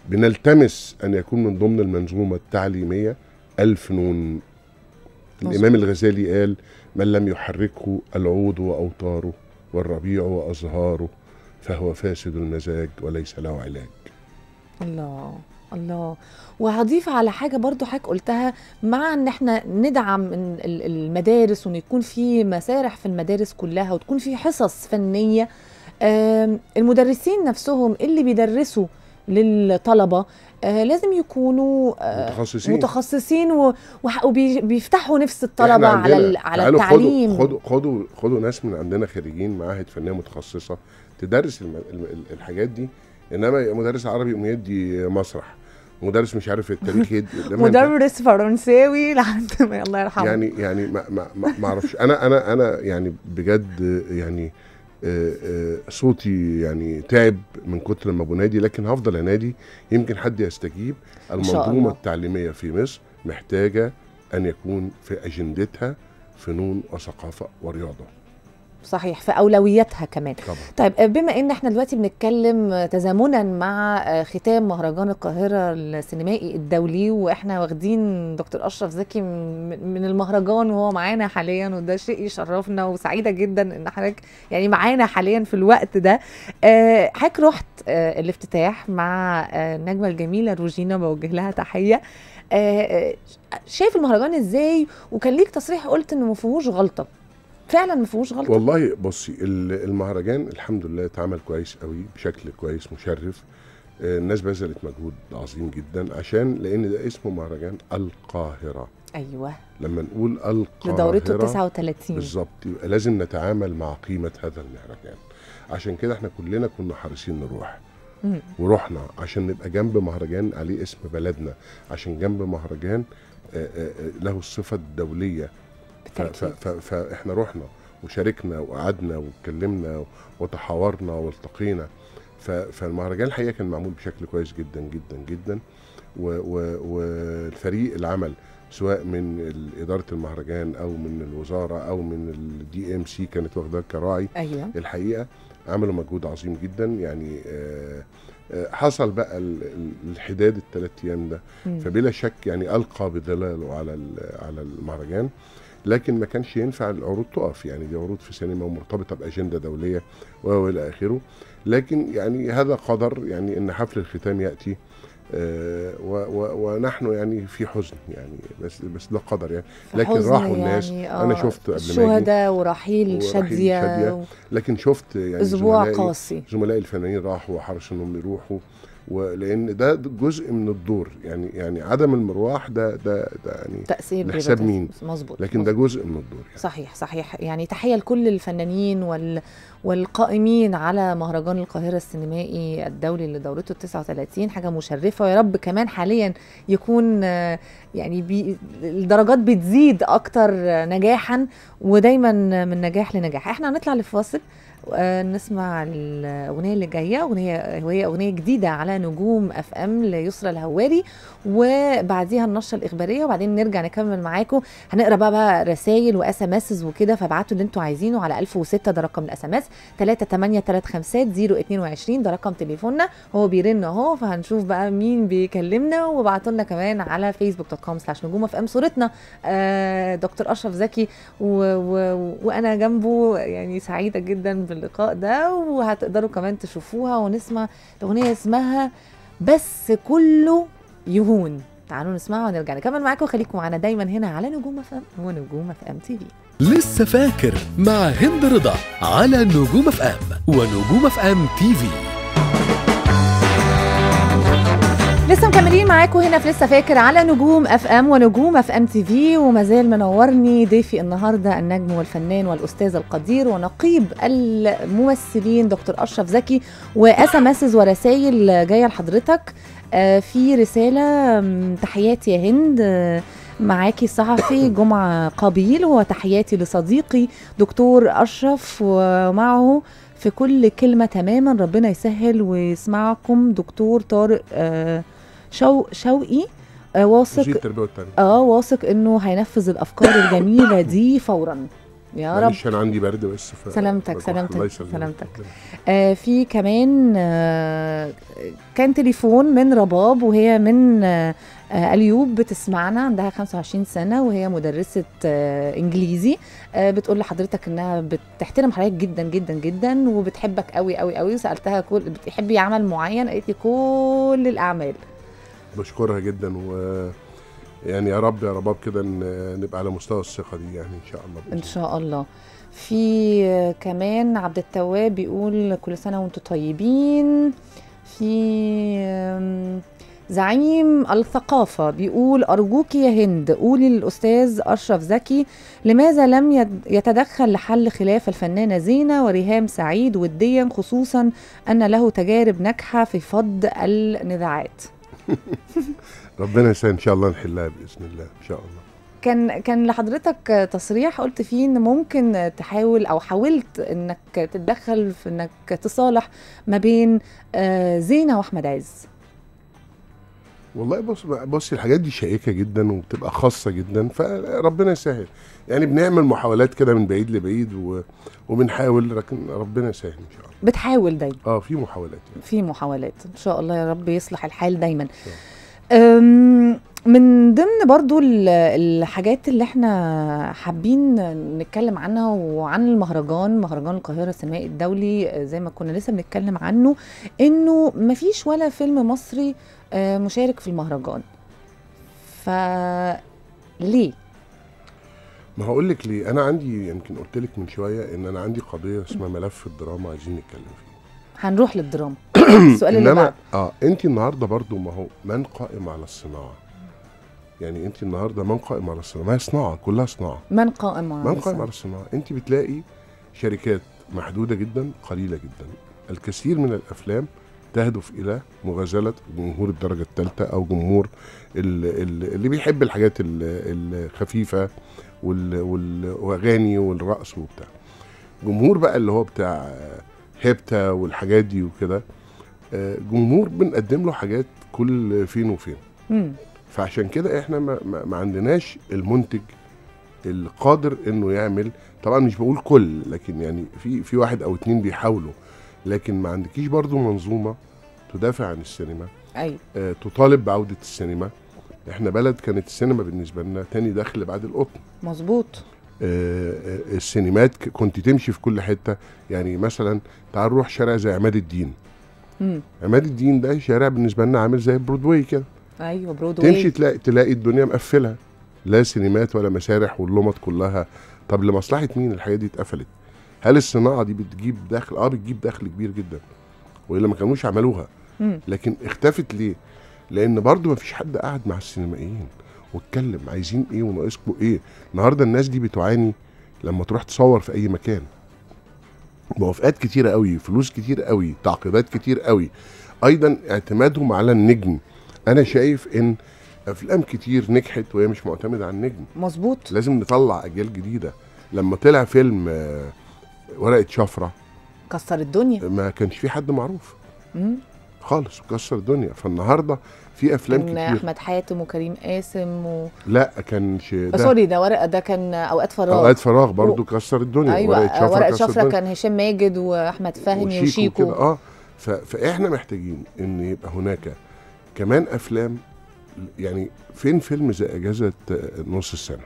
بنلتمس ان يكون من ضمن المنظومه التعليميه الفنون الامام الغزالي قال من لم يحركه العود واوتاره والربيع وازهاره فهو فاسد المزاج وليس له علاج الله الله وهضيف على حاجة برضو حضرتك قلتها مع ان احنا ندعم ال- ال- المدارس وان يكون في مسارح في المدارس كلها وتكون في حصص فنية آم، المدرسين نفسهم اللي بيدرسوا للطلبه آه لازم يكونوا آه متخصصين متخصصين و- وح- وبيفتحوا نفس إحنا الطلبه على عندنا- ال- على تعالوا التعليم خدوا خدوا خدوا خدوا ناس من عندنا خريجين معاهد فنيه متخصصه تدرس الم... الم... الحاجات دي انما مدرس عربي يقوم يدي مسرح مدرس مش عارف التاريخ يدي لما أنت- مدرس فرنساوي لحد ما الله يرحمه يعني يعني ما ما ما ما اعرفش انا انا انا يعني بجد يعني آه، آه، صوتي يعني تعب من كتر ما بنادي لكن هفضل انادي يمكن حد يستجيب إن شاء الله. المنظومه التعليميه في مصر محتاجه ان يكون في اجندتها فنون وثقافه ورياضه صحيح في اولوياتها كمان طبعا طيب بما ان احنا دلوقتي بنتكلم تزامنا مع ختام مهرجان القاهره السينمائي الدولي واحنا واخدين دكتور اشرف زكي من من المهرجان وهو معانا حاليا وده شيء يشرفنا وسعيده جدا ان حضرتك يعني معانا حاليا في الوقت ده آه، حضرتك رحت آه، الافتتاح مع آه، النجمه الجميله روجينا بوجه لها تحيه آه، آه، شايف المهرجان ازاي وكان ليك تصريح قلت انه ما فيهوش غلطه فعلا ما فيهوش غلطه والله بصي ال- المهرجان الحمد لله اتعمل كويس قوي بشكل كويس مشرف آه، الناس بذلت مجهود عظيم جدا عشان لان ده اسمه مهرجان القاهره ايوه لما نقول القاهره لدورته 39 بالظبط يبقى لازم نتعامل مع قيمه هذا المهرجان عشان كده احنا كلنا كنا حريصين نروح مم. ورحنا عشان نبقى جنب مهرجان عليه اسم بلدنا عشان جنب مهرجان آه، آه، آه، له الصفه الدوليه ف- ف- بالتأكيد. ف- فاحنا رحنا وشاركنا وقعدنا واتكلمنا وتحاورنا والتقينا ف- فالمهرجان الحقيقه كان معمول بشكل كويس جدا جدا جدا و- و- والفريق العمل سواء من ال- اداره المهرجان او من الوزاره او من الدي ام سي كانت واخداه كراعي ايوه الحقيقه عملوا مجهود عظيم جدا يعني آه، آه، حصل بقى ال- ال- الحداد الثلاث ايام ده مم. فبلا شك يعني القى بظلاله على ال- على المهرجان لكن ما كانش ينفع العروض تقف يعني دي عروض في سينما ومرتبطه باجنده دوليه والى اخره لكن يعني هذا قدر يعني ان حفل الختام ياتي آه، و- و- ونحن يعني في حزن يعني بس بس ده قدر يعني لكن فحزن راحوا الناس. أنا شفت قبل ما أجي الشهداء ورحيل ورحيل شاديه شادية. لكن شفت يعني اسبوع زملائي- قاسي زملائي الفنانين راحوا وحرصوا انهم يروحوا ولان ده جزء من الدور يعني يعني عدم المروح ده ده ده يعني تاثير بيبقى لحساب تأثير. مين؟ مظبوط لكن ده مظبوط. جزء من الدور يعني. صحيح صحيح يعني تحيه لكل الفنانين وال والقائمين على مهرجان القاهره السينمائي الدولي اللي دورته 39 حاجه مشرفه ويا رب كمان حاليا يكون آه، يعني بي الدرجات بتزيد اكتر آه، نجاحا ودايما من نجاح لنجاح احنا هنطلع لفاصل آه، نسمع الاغنيه اللي جايه اغنيه وهي اغنيه جديده على نجوم اف ام ليسرى الهواري وبعديها النشره الاخباريه وبعدين نرجع نكمل معاكم هنقرا بقى, بقى رسائل واس ام اس وكده فابعتوا اللي انتوا عايزينه على 1006 ده رقم الاس ام اس 3835022 ده رقم تليفوننا هو بيرن اهو فهنشوف بقى مين بيكلمنا وابعتوا لنا كمان على فيسبوك دوت كوم سلاش نجوم اف ام صورتنا آه دكتور اشرف زكي و و وانا جنبه يعني سعيده جدا باللقاء ده وهتقدروا كمان تشوفوها ونسمع الاغنيه اسمها بس كله يهون تعالوا نسمعها ونرجع نكمل معاكم خليكم معانا دايما هنا على نجوم اف ام ونجوم اف ام تي في لسه فاكر مع هند رضا على نجوم اف ام ونجوم اف ام تي في لسه مكملين معاكم هنا في لسه فاكر على نجوم اف ام ونجوم اف ام تي في وما زال منورني ضيفي النهارده النجم والفنان والاستاذ القدير ونقيب الممثلين دكتور اشرف زكي واس ام اس ورسائل جايه لحضرتك آه، في رساله م، تحياتي يا هند آه، معاكي الصحفي جمعة قبيل وتحياتي لصديقي دكتور أشرف ومعه في كل كلمة تماما ربنا يسهل ويسمعكم دكتور طارق آه، شو شوقي آه، واثق وزير التربيه والتعليم اه واثق انه هينفذ الافكار الجميله دي فورا يا رب معلش انا عندي برد بس ف... سلامتك، بروح. سلامتك، الله يسلمك. سلامتك. آه في كمان آه كان تليفون من رباب وهي من آه آه اليوب بتسمعنا عندها 25 سنه وهي مدرسه آه انجليزي آه بتقول لحضرتك انها بتحترم حضرتك جدا جدا جدا وبتحبك قوي قوي قوي وسالتها كل بتحبي عمل معين قالت لي كل الاعمال بشكرها جدا و يعني يا رب يا رباب كده ن- نبقى على مستوى الثقه دي يعني ان شاء الله بإذن ان شاء الله في آه، كمان عبد التواب بيقول كل سنه وانتم طيبين في آم، زعيم الثقافة بيقول أرجوك يا هند قولي للأستاذ أشرف زكي لماذا لم يد- يتدخل لحل خلاف الفنانة زينة وريهام سعيد وديا خصوصا أن له تجارب ناجحة في فض النزاعات ربنا يسهل ان شاء الله نحلها باذن الله ان شاء الله كان كان لحضرتك تصريح قلت فيه ان ممكن تحاول او حاولت انك تتدخل في انك تصالح ما بين آه، زينة واحمد عز والله بص بص الحاجات دي شائكه جدا وبتبقى خاصه جدا فربنا يسهل يعني بنعمل محاولات كده من بعيد لبعيد و... وبنحاول لكن ربنا يسهل ان شاء الله بتحاول دايما اه في محاولات يعني. في محاولات ان شاء الله يا رب يصلح الحال دايما أم، من ضمن برضو ال- الحاجات اللي احنا حابين نتكلم عنها وعن المهرجان مهرجان القاهرة السينمائي الدولي آه، زي ما كنا لسه بنتكلم عنه انه مفيش ولا فيلم مصري آه، مشارك في المهرجان فليه ما هقول لك ليه انا عندي يمكن قلت لك من شويه ان انا عندي قضيه اسمها ملف الدراما عايزين نتكلم فيه هنروح للدراما السؤال اللي انما بعد اه انت النهارده برضو ما هو من قائم على الصناعه يعني انت النهارده من قائم على الصناعه ما هي صناعه كلها صناعه من قائم على من قائم الصناعة؟ على الصناعه انت بتلاقي شركات محدوده جدا قليله جدا الكثير من الافلام تهدف الى مغازله جمهور الدرجه الثالثه او جمهور ال- ال- اللي بيحب الحاجات ال- الخفيفه وال- وال- واغاني والرقص وبتاع جمهور بقى اللي هو بتاع هيبتا والحاجات دي وكده آه، جمهور بنقدم له حاجات كل فين وفين مم. فعشان كده احنا ما, ما, ما عندناش المنتج القادر انه يعمل طبعا مش بقول كل لكن يعني في في واحد او اتنين بيحاولوا لكن ما عندكيش برضو منظومه تدافع عن السينما ايوه آه تطالب بعوده السينما احنا بلد كانت السينما بالنسبه لنا تاني دخل بعد القطن مظبوط آه، آه، السينمات ك- كنت تمشي في كل حته يعني مثلا تعال نروح شارع زي عماد الدين مم. عماد الدين ده شارع بالنسبه لنا عامل زي برودواي كده ايوه برودواي تمشي تلاقي تلاقي الدنيا مقفله لا سينمات ولا مسارح واللمط كلها طب لمصلحه مين الحاجات دي اتقفلت هل الصناعه دي بتجيب دخل اه بتجيب دخل كبير جدا والا ما كانوش عملوها مم. لكن اختفت ليه لان برضو ما فيش حد قعد مع السينمائيين واتكلم عايزين ايه وناقصكم ايه النهارده الناس دي بتعاني لما تروح تصور في اي مكان موافقات كتيره قوي فلوس كتير قوي تعقيدات كتير قوي ايضا اعتمادهم على النجم انا شايف ان افلام كتير نجحت وهي مش معتمده على النجم مظبوط لازم نطلع اجيال جديده لما طلع فيلم آه، ورقه شفره كسر الدنيا ما كانش في حد معروف مم. خالص وكسر الدنيا فالنهارده في افلام كان كتير احمد حاتم وكريم قاسم و... لا كانش ده سوري ده ورقه ده كان اوقات فراغ اوقات فراغ برضو كسر الدنيا ايوه ورقه ورقه كسر شفره الدنيا. كان هشام ماجد واحمد فهمي وشيكو كده اه ف... فاحنا محتاجين ان يبقى هناك كمان افلام يعني فين فيلم زي اجازه آه، نص السنه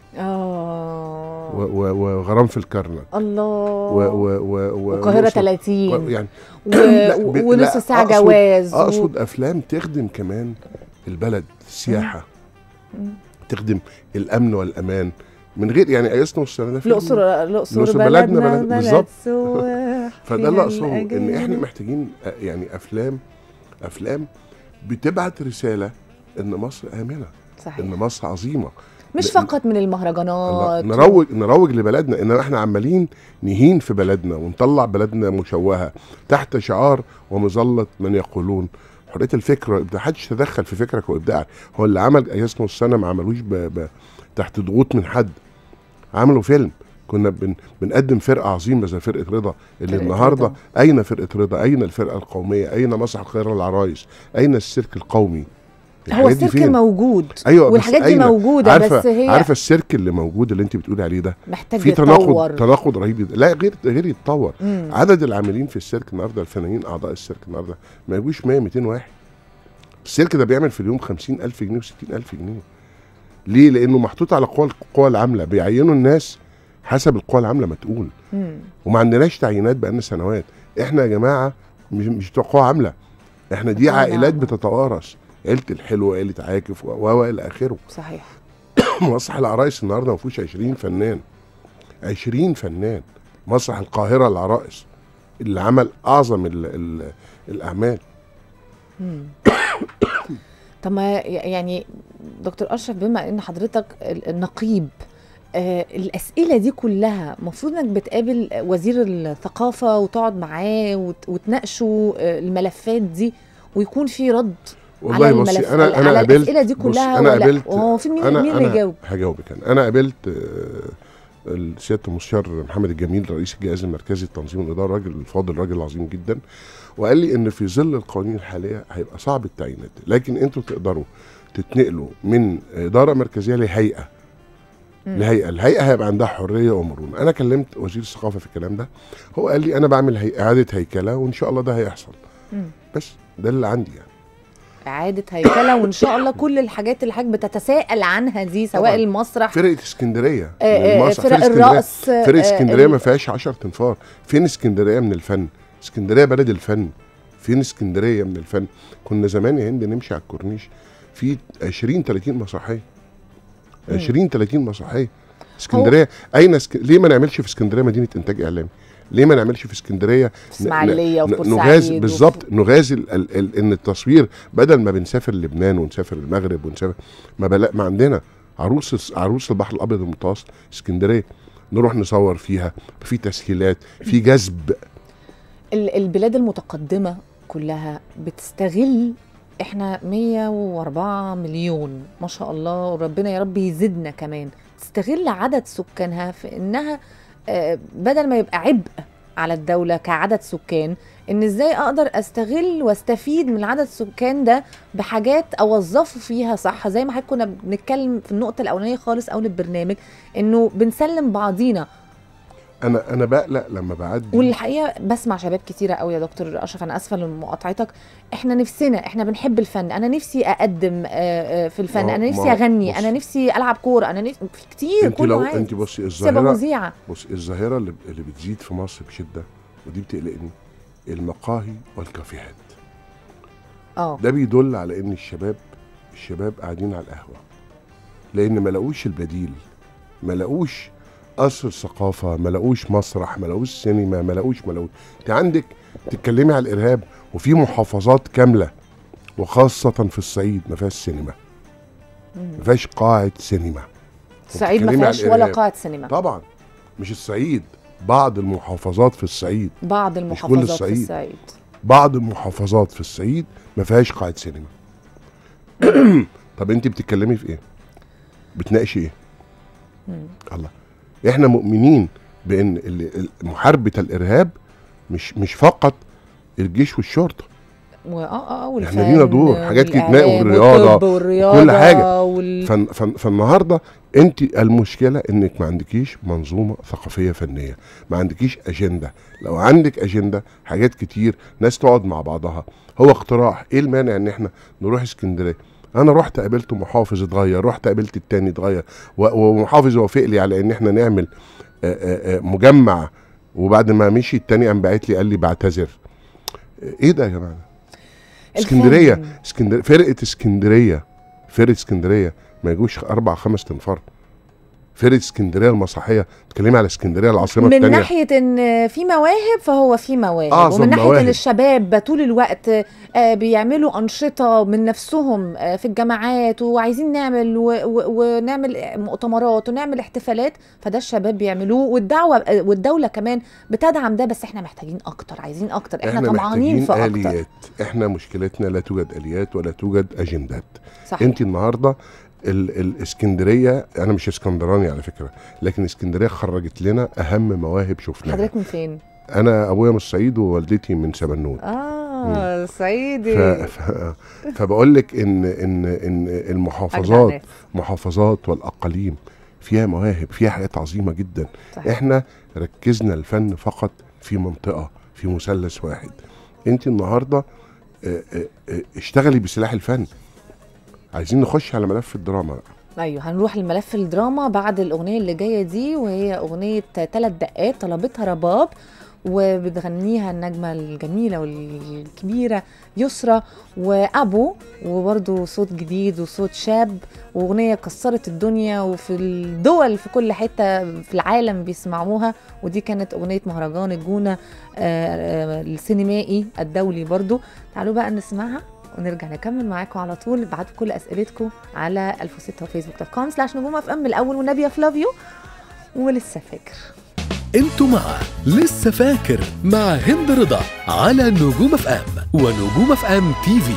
اه و- و- وغرام في الكرنك الله و و و و والقاهره والأقصر. 30 يعني و... لا، ب- ونص لا، ساعه أقصد- جواز و... اقصد افلام تخدم كمان البلد السياحه مم. تخدم الامن والامان من غير يعني اجازه نص السنه ده فيلم الاقصر الاقصر الأقصر بلدنا بلدنا، بلد- بلد بالظبط. سواح فده فيها اللي اقصده ان الأجانب. احنا محتاجين آه، يعني افلام افلام بتبعت رساله ان مصر امنه ان صحيح مصر عظيمه مش لأن- فقط من الله- المهرجانات نروج نروج لبلدنا ان احنا عمالين نهين في بلدنا ونطلع بلدنا مشوهه تحت شعار ومظله من يقولون حريه الفكر والابداع محدش تدخل في فكرك وابداعك هو اللي عمل اجازه نص سنه ما عملوش ب... ب... تحت ضغوط من حد عملوا فيلم كنا بن... بنقدم فرقه عظيمه زي فرقه رضا اللي فرقة النهارده رضا. اين فرقه رضا اين الفرقه القوميه اين مسرح القاهره العرايس اين السيرك القومي هو الحاجات دي السيرك فين؟ موجود ايوه بس والحاجات دي أين؟ موجوده عارفه بس هي عارفه السيرك اللي موجود اللي انت بتقولي عليه ده محتاج في تناقض يتطور تناقض رهيب جدا لا غير غير يتطور مم. عدد العاملين في السيرك النهارده الفنانين اعضاء السيرك النهارده ما يجوش 100 200 واحد السيرك ده بيعمل في اليوم 50000 جنيه و60000 جنيه ليه لانه محطوط على قوى القوى العامله بيعينوا الناس حسب القوى العامله ما تقول مم. وما عندناش تعيينات بقالنا سنوات احنا يا جماعه مش مش بتوع قوى عامله احنا دي قوى عائلات عاملة. بتتوارث عيله الحلو عيله عاكف و و الى اخره صحيح مسرح العرايس النهارده ما فيهوش 20 فنان 20 فنان مسرح القاهره العرائس اللي عمل اعظم ال ال الاعمال مم. طب ما ي- يعني دكتور اشرف بما ان حضرتك ال- النقيب آه الاسئله دي كلها المفروض انك بتقابل وزير الثقافه وتقعد معاه وت- وتناقشوا آه الملفات دي ويكون في رد والله على بصي الملف انا انا على قابلت الاسئله دي بص، كلها انا ولا قابلت هو في مين, انا مين اللي انا يجاوب هجاوبك انا انا قابلت آه، السياده المستشار محمد الجميل رئيس الجهاز المركزي للتنظيم والاداره راجل فاضل راجل عظيم جدا وقال لي ان في ظل القوانين الحاليه هيبقى صعب التعيينات لكن انتوا تقدروا تتنقلوا من اداره مركزيه لهيئه مم. لهيئه الهيئه هيبقى عندها حريه ومرونه انا كلمت وزير الثقافه في الكلام ده هو قال لي انا بعمل هي... اعاده هيكله وان شاء الله ده هيحصل مم. بس ده اللي عندي يعني اعاده هيكله وان شاء الله كل الحاجات اللي حضرتك بتتساءل عنها دي سواء طبعاً. المسرح فرقه اسكندريه آه، آه، المسرح، فرق اسكندرية. الرقص آه، فرق اسكندريه ال- ما فيهاش 10 تنفار فين اسكندريه من الفن اسكندريه بلد الفن فين اسكندريه من الفن كنا زمان يا هند نمشي على الكورنيش في 20 30 مسرحيه 20 30 مسرحيه اسكندريه اين اسك... ليه ما نعملش في اسكندريه مدينه انتاج اعلامي ليه ما نعملش في اسكندريه في اسماعيليه وفي ن- بورسعيد نغاز وفي- بالظبط نغاز ال... ال... ال... ان التصوير بدل ما بنسافر لبنان ونسافر المغرب ونسافر ما بلا ما عندنا عروس الس- عروس البحر الابيض المتوسط اسكندريه نروح نصور فيها في تسهيلات في جذب ال- البلاد المتقدمة كلها بتستغل احنا 104 مليون ما شاء الله وربنا يا رب يزيدنا كمان تستغل عدد سكانها في انها آه، بدل ما يبقى عبء على الدولة كعدد سكان ان ازاي اقدر استغل واستفيد من عدد السكان ده بحاجات اوظفه فيها صح زي ما حضرتك كنا بنتكلم في النقطة الاولانية خالص اول البرنامج انه بنسلم بعضينا انا انا بقلق لما بعدي والحقيقه بسمع شباب كتيره قوي يا دكتور اشرف انا اسفه لمقاطعتك احنا نفسنا احنا بنحب الفن انا نفسي اقدم آه، آه، في الفن ما- انا نفسي ما- اغني بص. انا نفسي العب كوره انا نفسي في كتير انت كله لو عايز انت بصي نفسي ابقى الظاهره مذيعه بص الظاهره اللي, اللي بتزيد في مصر بشده ودي بتقلقني المقاهي والكافيهات اه ده بيدل على ان الشباب الشباب قاعدين على القهوه لان ما لقوش البديل ما لقوش قصر الثقافه ما لقوش مسرح ما لقوش سينما ما لقوش ما لقوش انت عندك تتكلمي على الارهاب وفي محافظات كامله وخاصه في الصعيد ما فيهاش سينما مم. ما فيهاش قاعه سينما الصعيد ما وبتتكلمي على فيهاش ولا الإرهاب. قاعه سينما طبعا مش الصعيد بعض المحافظات في الصعيد بعض المحافظات في الصعيد. الصعيد بعض المحافظات في الصعيد ما فيهاش قاعه سينما طب انت بتتكلمي في ايه بتناقشي ايه مم. الله احنا مؤمنين بان ال- ال- محاربه الارهاب مش مش فقط الجيش والشرطه و- اه اه والفن إحنا لينا دور، حاجات كتير، والإعلام والرياضة، والطب والرياضه وكل حاجة. وال... فن فن فالنهارده انت المشكله انك ما عندكيش منظومه ثقافيه فنيه ما عندكيش اجنده لو عندك اجنده حاجات كتير ناس تقعد مع بعضها هو اقتراح ايه المانع ان احنا نروح اسكندريه انا رحت قابلت محافظ اتغير رحت قابلت التاني اتغير و- ومحافظ وافق لي على ان احنا نعمل آه، آه، آه، مجمع وبعد ما مشي التاني قام باعت لي قال لي بعتذر آه، ايه ده يا جماعه اسكندريه الفن. اسكندريه فرقه اسكندريه فرقه اسكندريه ما يجوش اربع خمس تنفار فرقه اسكندريه المسرحيه تكلمي على اسكندريه العاصمه من الثانيه ناحيه ان في مواهب فهو في مواهب أعظم ومن ناحيه مواهب. ان الشباب طول الوقت آه، بيعملوا انشطه من نفسهم آه، في الجامعات وعايزين نعمل و- و- ونعمل مؤتمرات ونعمل احتفالات فده الشباب بيعملوه والدعوه والدوله كمان بتدعم ده بس احنا محتاجين اكتر عايزين اكتر احنا, احنا طمعانين محتاجين في اكتر اليات احنا مشكلتنا لا توجد اليات ولا توجد اجندات صحيح انت النهارده ال- الاسكندريه انا مش اسكندراني على فكره لكن اسكندريه خرجت لنا اهم مواهب شفناها حضرتك من فين؟ انا ابويا من الصعيد ووالدتي من سبنوت اه صعيدي ف... ف... فبقول لك ان ان ان أجدع المحافظات ناس. محافظات والاقاليم فيها مواهب فيها حاجات عظيمه جدا صحيح. احنا ركزنا الفن فقط في منطقه في مثلث واحد انت النهارده اه، اه، اه، اشتغلي بسلاح الفن عايزين نخش على ملف الدراما بقى ايوه هنروح لملف الدراما بعد الاغنيه اللي جايه دي وهي اغنيه ثلاث دقات طلبتها رباب وبتغنيها النجمه الجميله والكبيره يسرى وابو وبرده صوت جديد وصوت شاب واغنيه كسرت الدنيا وفي الدول في كل حته في العالم بيسمعوها ودي كانت اغنيه مهرجان الجونه آه، آه، السينمائي الدولي برضو تعالوا بقى نسمعها ونرجع نكمل معاكم على طول ابعتوا كل اسئلتكم على 1006 وفيسبوك دوت كوم سلاش نجوم اف ام من الاول والنبي في لاف يو ولسه فاكر انتوا مع لسه فاكر مع هند رضا على نجوم اف ام ونجوم اف ام تي في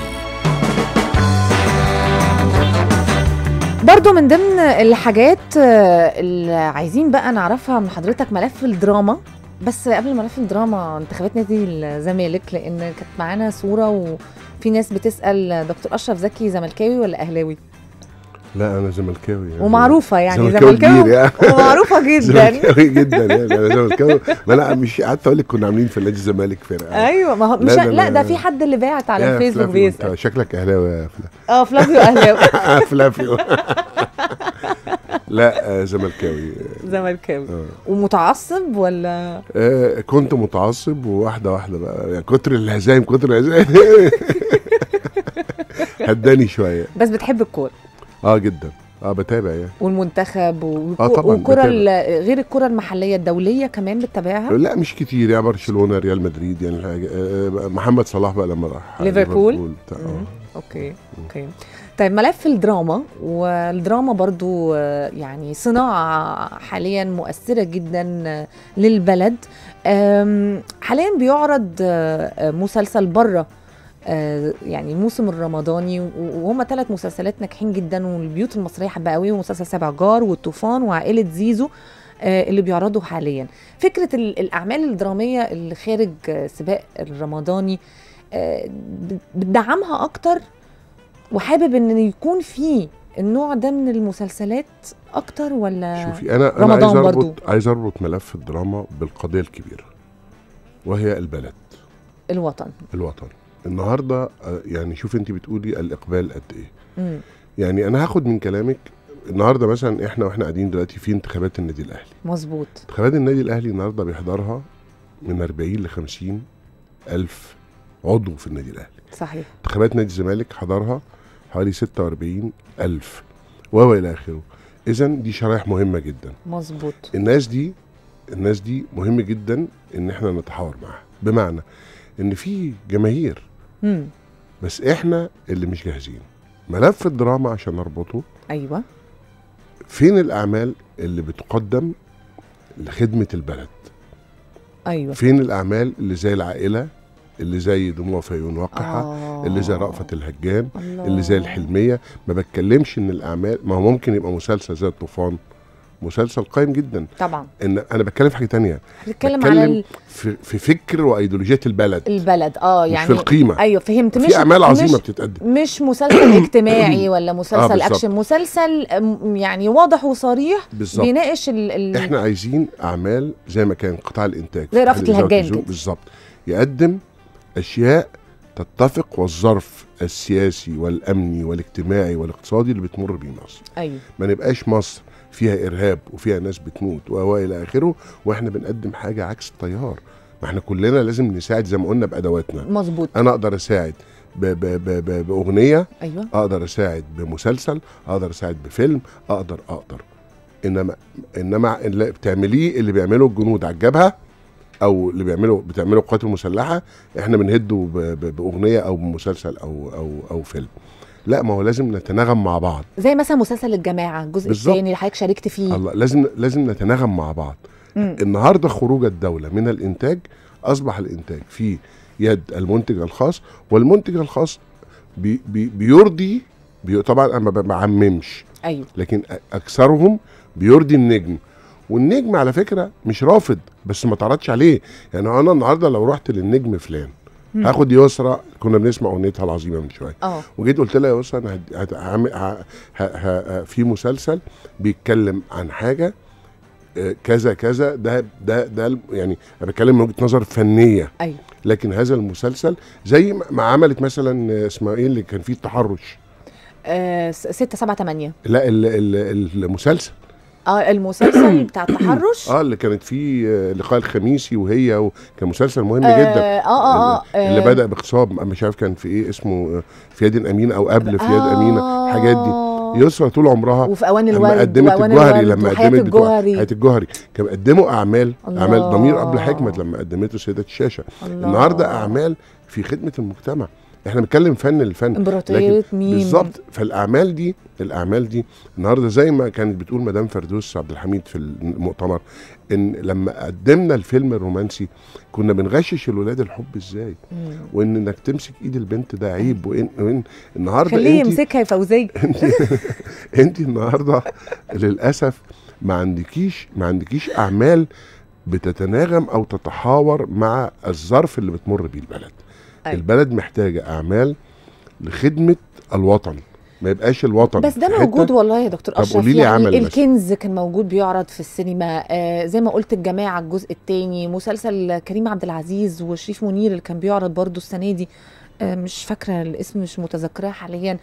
برضو من ضمن الحاجات آه، اللي عايزين بقى نعرفها من حضرتك ملف الدراما بس قبل ملف الدراما انتخابات نادي الزمالك لان كانت معانا صوره وفي ناس بتسال دكتور اشرف زكي زملكاوي ولا اهلاوي لا انا زملكاوي يعني ومعروفه يعني زملكاوي كبير زملكاوي يعني. ومعروفه جدا زملكاوي جدا يعني انا زملكاوي ما انا مش قعدت اقول لك كنا عاملين في نادي الزمالك فرقه ايوه ما هو مش لا، لا, ده لا أنا- ده في حد اللي باعت على يا الفيسبوك فلافيو، بيسال أنت شكلك اهلاوي يا فلا- اه فلافيو اهلاوي فلافيو لا آه، زملكاوي زملكاوي آه. ومتعصب ولا آه، كنت متعصب وواحده واحده بقى يعني كتر الهزايم كتر الهزايم هداني شويه بس بتحب الكوره اه جدا اه بتابع يعني والمنتخب و- آه طبعاً، والكره بتابع. ال- غير الكره المحليه الدوليه كمان بتتابعها لا مش كتير يعني برشلونه ريال مدريد يعني الحاجة آه، محمد صلاح بقى لما راح ليفربول. بتاع- مم. آه. اوكي اوكي طيب ملف الدراما والدراما برضو آه، يعني صناعة حاليا مؤثرة جدا آه، للبلد آم، حاليا بيعرض آه، آه، مسلسل بره آه، يعني الموسم الرمضاني و- وهما ثلاث مسلسلات ناجحين جدا والبيوت المصرية حبة قوي ومسلسل سبع جار والطوفان وعائلة زيزو آه، اللي بيعرضوا حاليا فكرة ال- الأعمال الدرامية اللي خارج آه، سباق الرمضاني آه، بت- بتدعمها أكتر وحابب ان يكون في النوع ده من المسلسلات اكتر ولا شوفي انا انا رمضان عايز اربط برضو. عايز اربط ملف الدراما بالقضيه الكبيره وهي البلد الوطن الوطن النهارده آه، يعني شوف انت بتقولي الاقبال قد ايه مم. يعني انا هاخد من كلامك النهارده مثلا احنا واحنا قاعدين دلوقتي في انتخابات النادي الاهلي مظبوط انتخابات النادي الاهلي النهارده بيحضرها من 40 ل 50 الف عضو في النادي الاهلي صحيح انتخابات نادي الزمالك حضرها حوالي 46 الف وهو الى اخره اذا دي شرائح مهمه جدا مظبوط الناس دي الناس دي مهم جدا ان احنا نتحاور معاها بمعنى ان في جماهير مم. بس احنا اللي مش جاهزين ملف الدراما عشان نربطه ايوه فين الاعمال اللي بتقدم لخدمه البلد ايوه فين الاعمال اللي زي العائله اللي زي دموع فيون وقحه آه. اللي زي رأفت الهجان الله. اللي زي الحلميه ما بتكلمش ان الاعمال ما هو ممكن يبقى مسلسل زي الطوفان مسلسل قائم جدا طبعا ان انا بتكلم في حاجه تانية بنتكلم بتكلم على ال- في, في فكر وايديولوجيه البلد البلد اه مش يعني في القيمه ايوه فهمت مش في اعمال عظيمه مش بتتقدم مش مسلسل اجتماعي ولا مسلسل بالظبط. اكشن مسلسل أم، يعني واضح وصريح بالظبط بيناقش ال... ال... احنا عايزين اعمال زي ما كان قطاع الانتاج زي في رأفت الإذاعة الهجان والتلفزيون كده. بالظبط يقدم اشياء تتفق والظرف السياسي والامني والاجتماعي والاقتصادي اللي بتمر بيه مصر ايوه ما نبقاش مصر فيها ارهاب وفيها ناس بتموت و الى اخره واحنا بنقدم حاجه عكس التيار ما احنا كلنا لازم نساعد زي ما قلنا بادواتنا مظبوط انا اقدر اساعد ب ب ب ب باغنيه ايوه اقدر اساعد بمسلسل اقدر اساعد بفيلم اقدر اقدر انما انما اللي بتعمليه اللي بيعمله الجنود على الجبهه او اللي بيعمله بتعمله القوات المسلحه احنا بنهده ب- ب- باغنيه او بمسلسل او او او فيلم لا ما هو لازم نتناغم مع بعض زي مثلا مسلسل الجماعه الجزء بالظبط. الثاني اللي حضرتك شاركت فيه الله لازم لازم نتناغم مع بعض مم. النهارده خروج الدوله من الانتاج اصبح الانتاج في يد المنتج الخاص والمنتج الخاص بي بي بيرضي بي طبعا انا ما بعممش ايوه لكن أ- اكثرهم بيرضي النجم والنجم على فكره مش رافض بس ما تعرضش عليه يعني انا النهارده لو رحت للنجم فلان مم. هاخد يسرى كنا بنسمع اغنيتها العظيمه من شويه اه وجيت قلت لها يا يسرى انا هد- هت- هعمل- ه- ه- ه- في مسلسل بيتكلم عن حاجه آه، كذا كذا ده ده ده الم- يعني انا بتكلم من وجهه نظر فنيه ايوه لكن هذا المسلسل زي ما- ما عملت مثلا آه، اسمها ايه اللي كان فيه التحرش آه، س- ستة سبعة تمانية لا ال- ال- المسلسل اه المسلسل بتاع التحرش اه اللي كانت فيه آه، لقاء الخميسي وهي وكان مسلسل مهم آه، جدا اه اه اه اللي آه، بدا باغتصاب مش عارف كان في ايه اسمه آه، في يد امين او قبل في يد امينه الحاجات دي آه، يسرى طول عمرها وفي اوان لما الورد قدمت وأوان الجوهري الورد لما وحياة قدمت بتوع الجوهري حياه الجوهري كانوا قدموا اعمال الله. اعمال ضمير قبل حكمت لما قدمته سيده الشاشه الله. النهارده اعمال في خدمه المجتمع احنا بنتكلم فن الفن امبراطوريه مين بالظبط فالاعمال دي الاعمال دي النهارده زي ما كانت بتقول مدام فردوس عبد الحميد في المؤتمر ان لما قدمنا الفيلم الرومانسي كنا بنغشش الولاد الحب ازاي مم. وان انك تمسك ايد البنت ده عيب وان, وإن النهارده خليه انت يمسكها يا فوزيه انت انت النهارده للاسف ما عندكيش ما عندكيش اعمال بتتناغم او تتحاور مع الظرف اللي بتمر بيه البلد أيوة. البلد محتاجه اعمال لخدمه الوطن ما يبقاش الوطن بس ده في حتة- موجود والله يا دكتور طب اشرف قولي لي يعني عمل مثلا. الكنز كان موجود بيعرض في السينما آه زي ما قلت الجماعه الجزء الثاني مسلسل كريم عبد العزيز وشريف منير اللي كان بيعرض برضو السنه دي آه مش فاكره الاسم مش متذكراه حاليا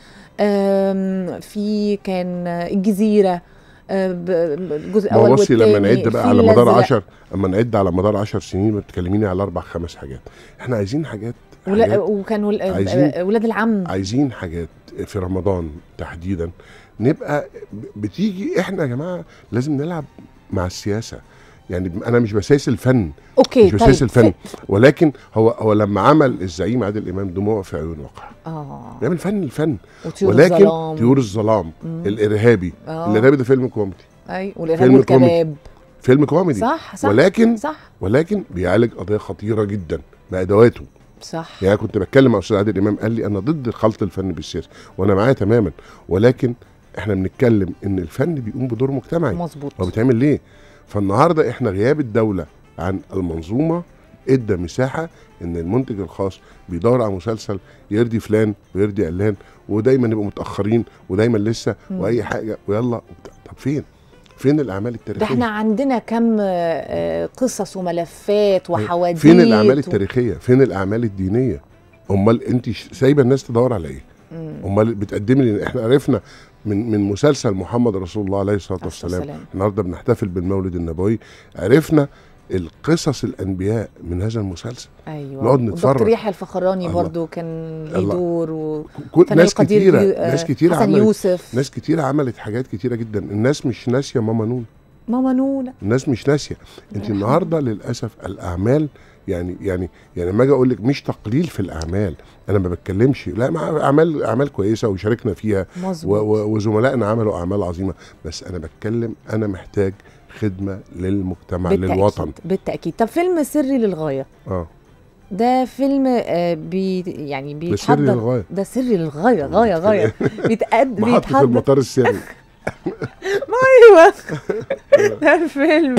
آم، في كان آه، الجزيره آه، ب- ب- الجزء ما الاول هو بصي لما والتاني، نعد بقى في على مدار الأزرق. 10 اما نعد على مدار 10 سنين بتكلميني على اربع خمس حاجات احنا عايزين حاجات ولا حاجات وكان ول- آه، عايزين- آه، ولاد العم عايزين حاجات في رمضان تحديدا نبقى بتيجي احنا يا جماعه لازم نلعب مع السياسه يعني انا مش بساس الفن اوكي مش طيب بساس الفن ف- ولكن هو هو لما عمل الزعيم عادل امام دموع في عيون وقع اه بيعمل فن الفن وطيور ولكن الظلام طيور الظلام مم. الارهابي آه. الارهابي ده فيلم كوميدي اي والارهاب فيلم كوميدي. والكباب فيلم كوميدي صح صح ولكن صح ولكن بيعالج قضيه خطيره جدا بادواته صح يعني كنت بتكلم مع استاذ عادل امام قال لي انا ضد خلط الفن بالسياسه وانا معاه تماما ولكن احنا بنتكلم ان الفن بيقوم بدور مجتمعي مظبوط هو بيتعمل ليه فالنهارده احنا غياب الدوله عن المنظومه ادى مساحه ان المنتج الخاص بيدور على مسلسل يرضي فلان ويرضي علان ودايما يبقوا متاخرين ودايما لسه مم. واي حاجه ويلا وبتاع. طب فين فين الاعمال ده التاريخيه احنا عندنا كم آه، قصص وملفات وحواديت فين الاعمال و- التاريخيه فين الاعمال الدينيه امال انت ش- سايبه الناس تدور على ايه مم. امال بتقدمي لي احنا عرفنا من من مسلسل محمد رسول الله عليه الصلاه عليه الصلاة والسلام والسلام. النهارده بنحتفل بالمولد النبوي عرفنا القصص الانبياء من هذا المسلسل ايوه نقعد والدكتور نتفرج. يحيى الفخراني الله. برضو كان ليه الله. دور و كل فنان ناس القدير كتيره بي- آه، ناس كتيره حسن عملت يوسف ناس كتيره عملت حاجات كتيره جدا الناس مش ناسيه ماما نون ماما نونا الناس مش ناسيه انت يرحمها. النهارده للاسف الاعمال يعني يعني يعني لما اجي اقول لك مش تقليل في الاعمال انا ما بتكلمش لا مع اعمال اعمال كويسه وشاركنا فيها و- مظبوط و- وزملائنا عملوا اعمال عظيمه بس انا بتكلم انا محتاج خدمه للمجتمع بالتأكيد للوطن بالتأكيد طب فيلم سري للغاية اه ده فيلم آه، بي يعني ده بيتحضر سري للغايه ده سري للغاية غاية غاية بيتقد محطه بيتحضر المطار السري ايوه ده فيلم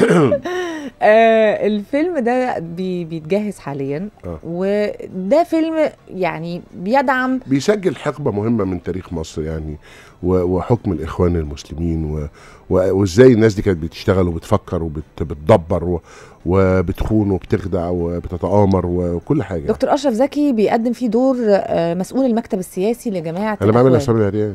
آه الفيلم ده بي بيتجهز حاليا آه. وده فيلم يعني بيدعم بيسجل حقبه مهمه من تاريخ مصر يعني و- وحكم الاخوان المسلمين و- و- وازاي الناس دي كانت بتشتغل وبتفكر وبتدبر و- وبتخون وبتخدع وبتتآمر وكل حاجه دكتور اشرف زكي بيقدم فيه دور آه مسؤول المكتب السياسي لجماعه انا بعمل الأخوان. اسامي العريان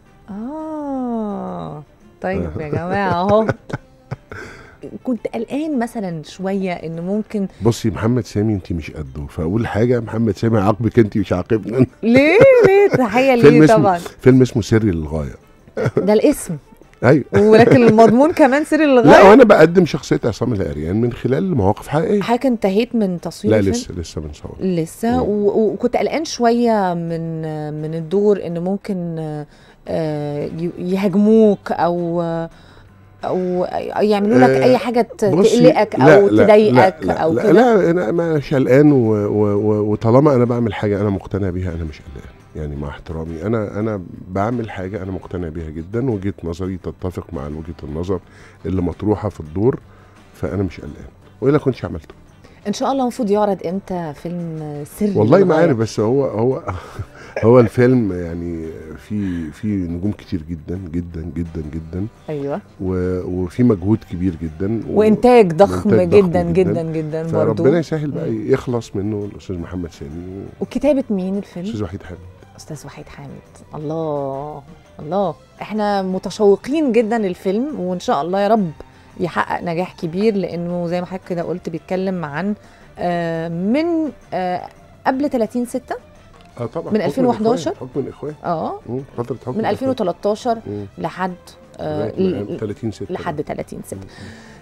اه طيب يا جماعه اهو كنت قلقان مثلا شويه ان ممكن بصي محمد سامي انت مش قده فاقول حاجه محمد سامي عاقبك انت مش عاقبني أنا. ليه ليه تحيه فيلم ليه اسمه طبعا فيلم اسمه سري للغايه ده الاسم ايوه ولكن المضمون كمان سري لا للغايه وانا بقدم شخصيه عصام العريان من خلال مواقف حقيقيه حضرتك انتهيت من تصوير لا الفيلم؟ لسه لسه بنصور لسه مم. و- وكنت قلقان شويه من من الدور ان ممكن آه، ي- يهاجموك او او يعملوا لك آه، اي حاجه ت- بصي، تقلقك لا، او لا، تضايقك لا لا او لا, كده لا انا ما شلقان و- و- و- وطالما انا بعمل حاجه انا مقتنع بيها انا مش قلقان يعني مع احترامي انا انا بعمل حاجه انا مقتنع بيها جدا وجهه نظري تتفق مع وجهه النظر اللي مطروحه في الدور فانا مش قلقان والا كنتش عملته ان شاء الله المفروض يعرض امتى فيلم سري والله ما للغاية؟ عارف بس هو هو هو الفيلم يعني في في نجوم كتير جدا جدا جدا جدا ايوه و- وفي مجهود كبير جدا و- وانتاج ضخم وإنتاج ضخم جدا جداً. جدا جدا برضو فربنا يسهل بقى يخلص منه الاستاذ محمد سامي وكتابه مين الفيلم والاستاذ وحيد حامد استاذ وحيد حامد الله الله احنا متشوقين جدا للفيلم وان شاء الله يا رب يحقق نجاح كبير لانه زي ما حضرتك كده قلت بيتكلم عن آه، من آه، قبل 30 6 اه طبعا من حكم 2011 الإخوان، حكم الاخوان اه مم، فتره حكم من الإخوان. 2013 مم. لحد آه، لغاية ل- 30 6 لحد 30 6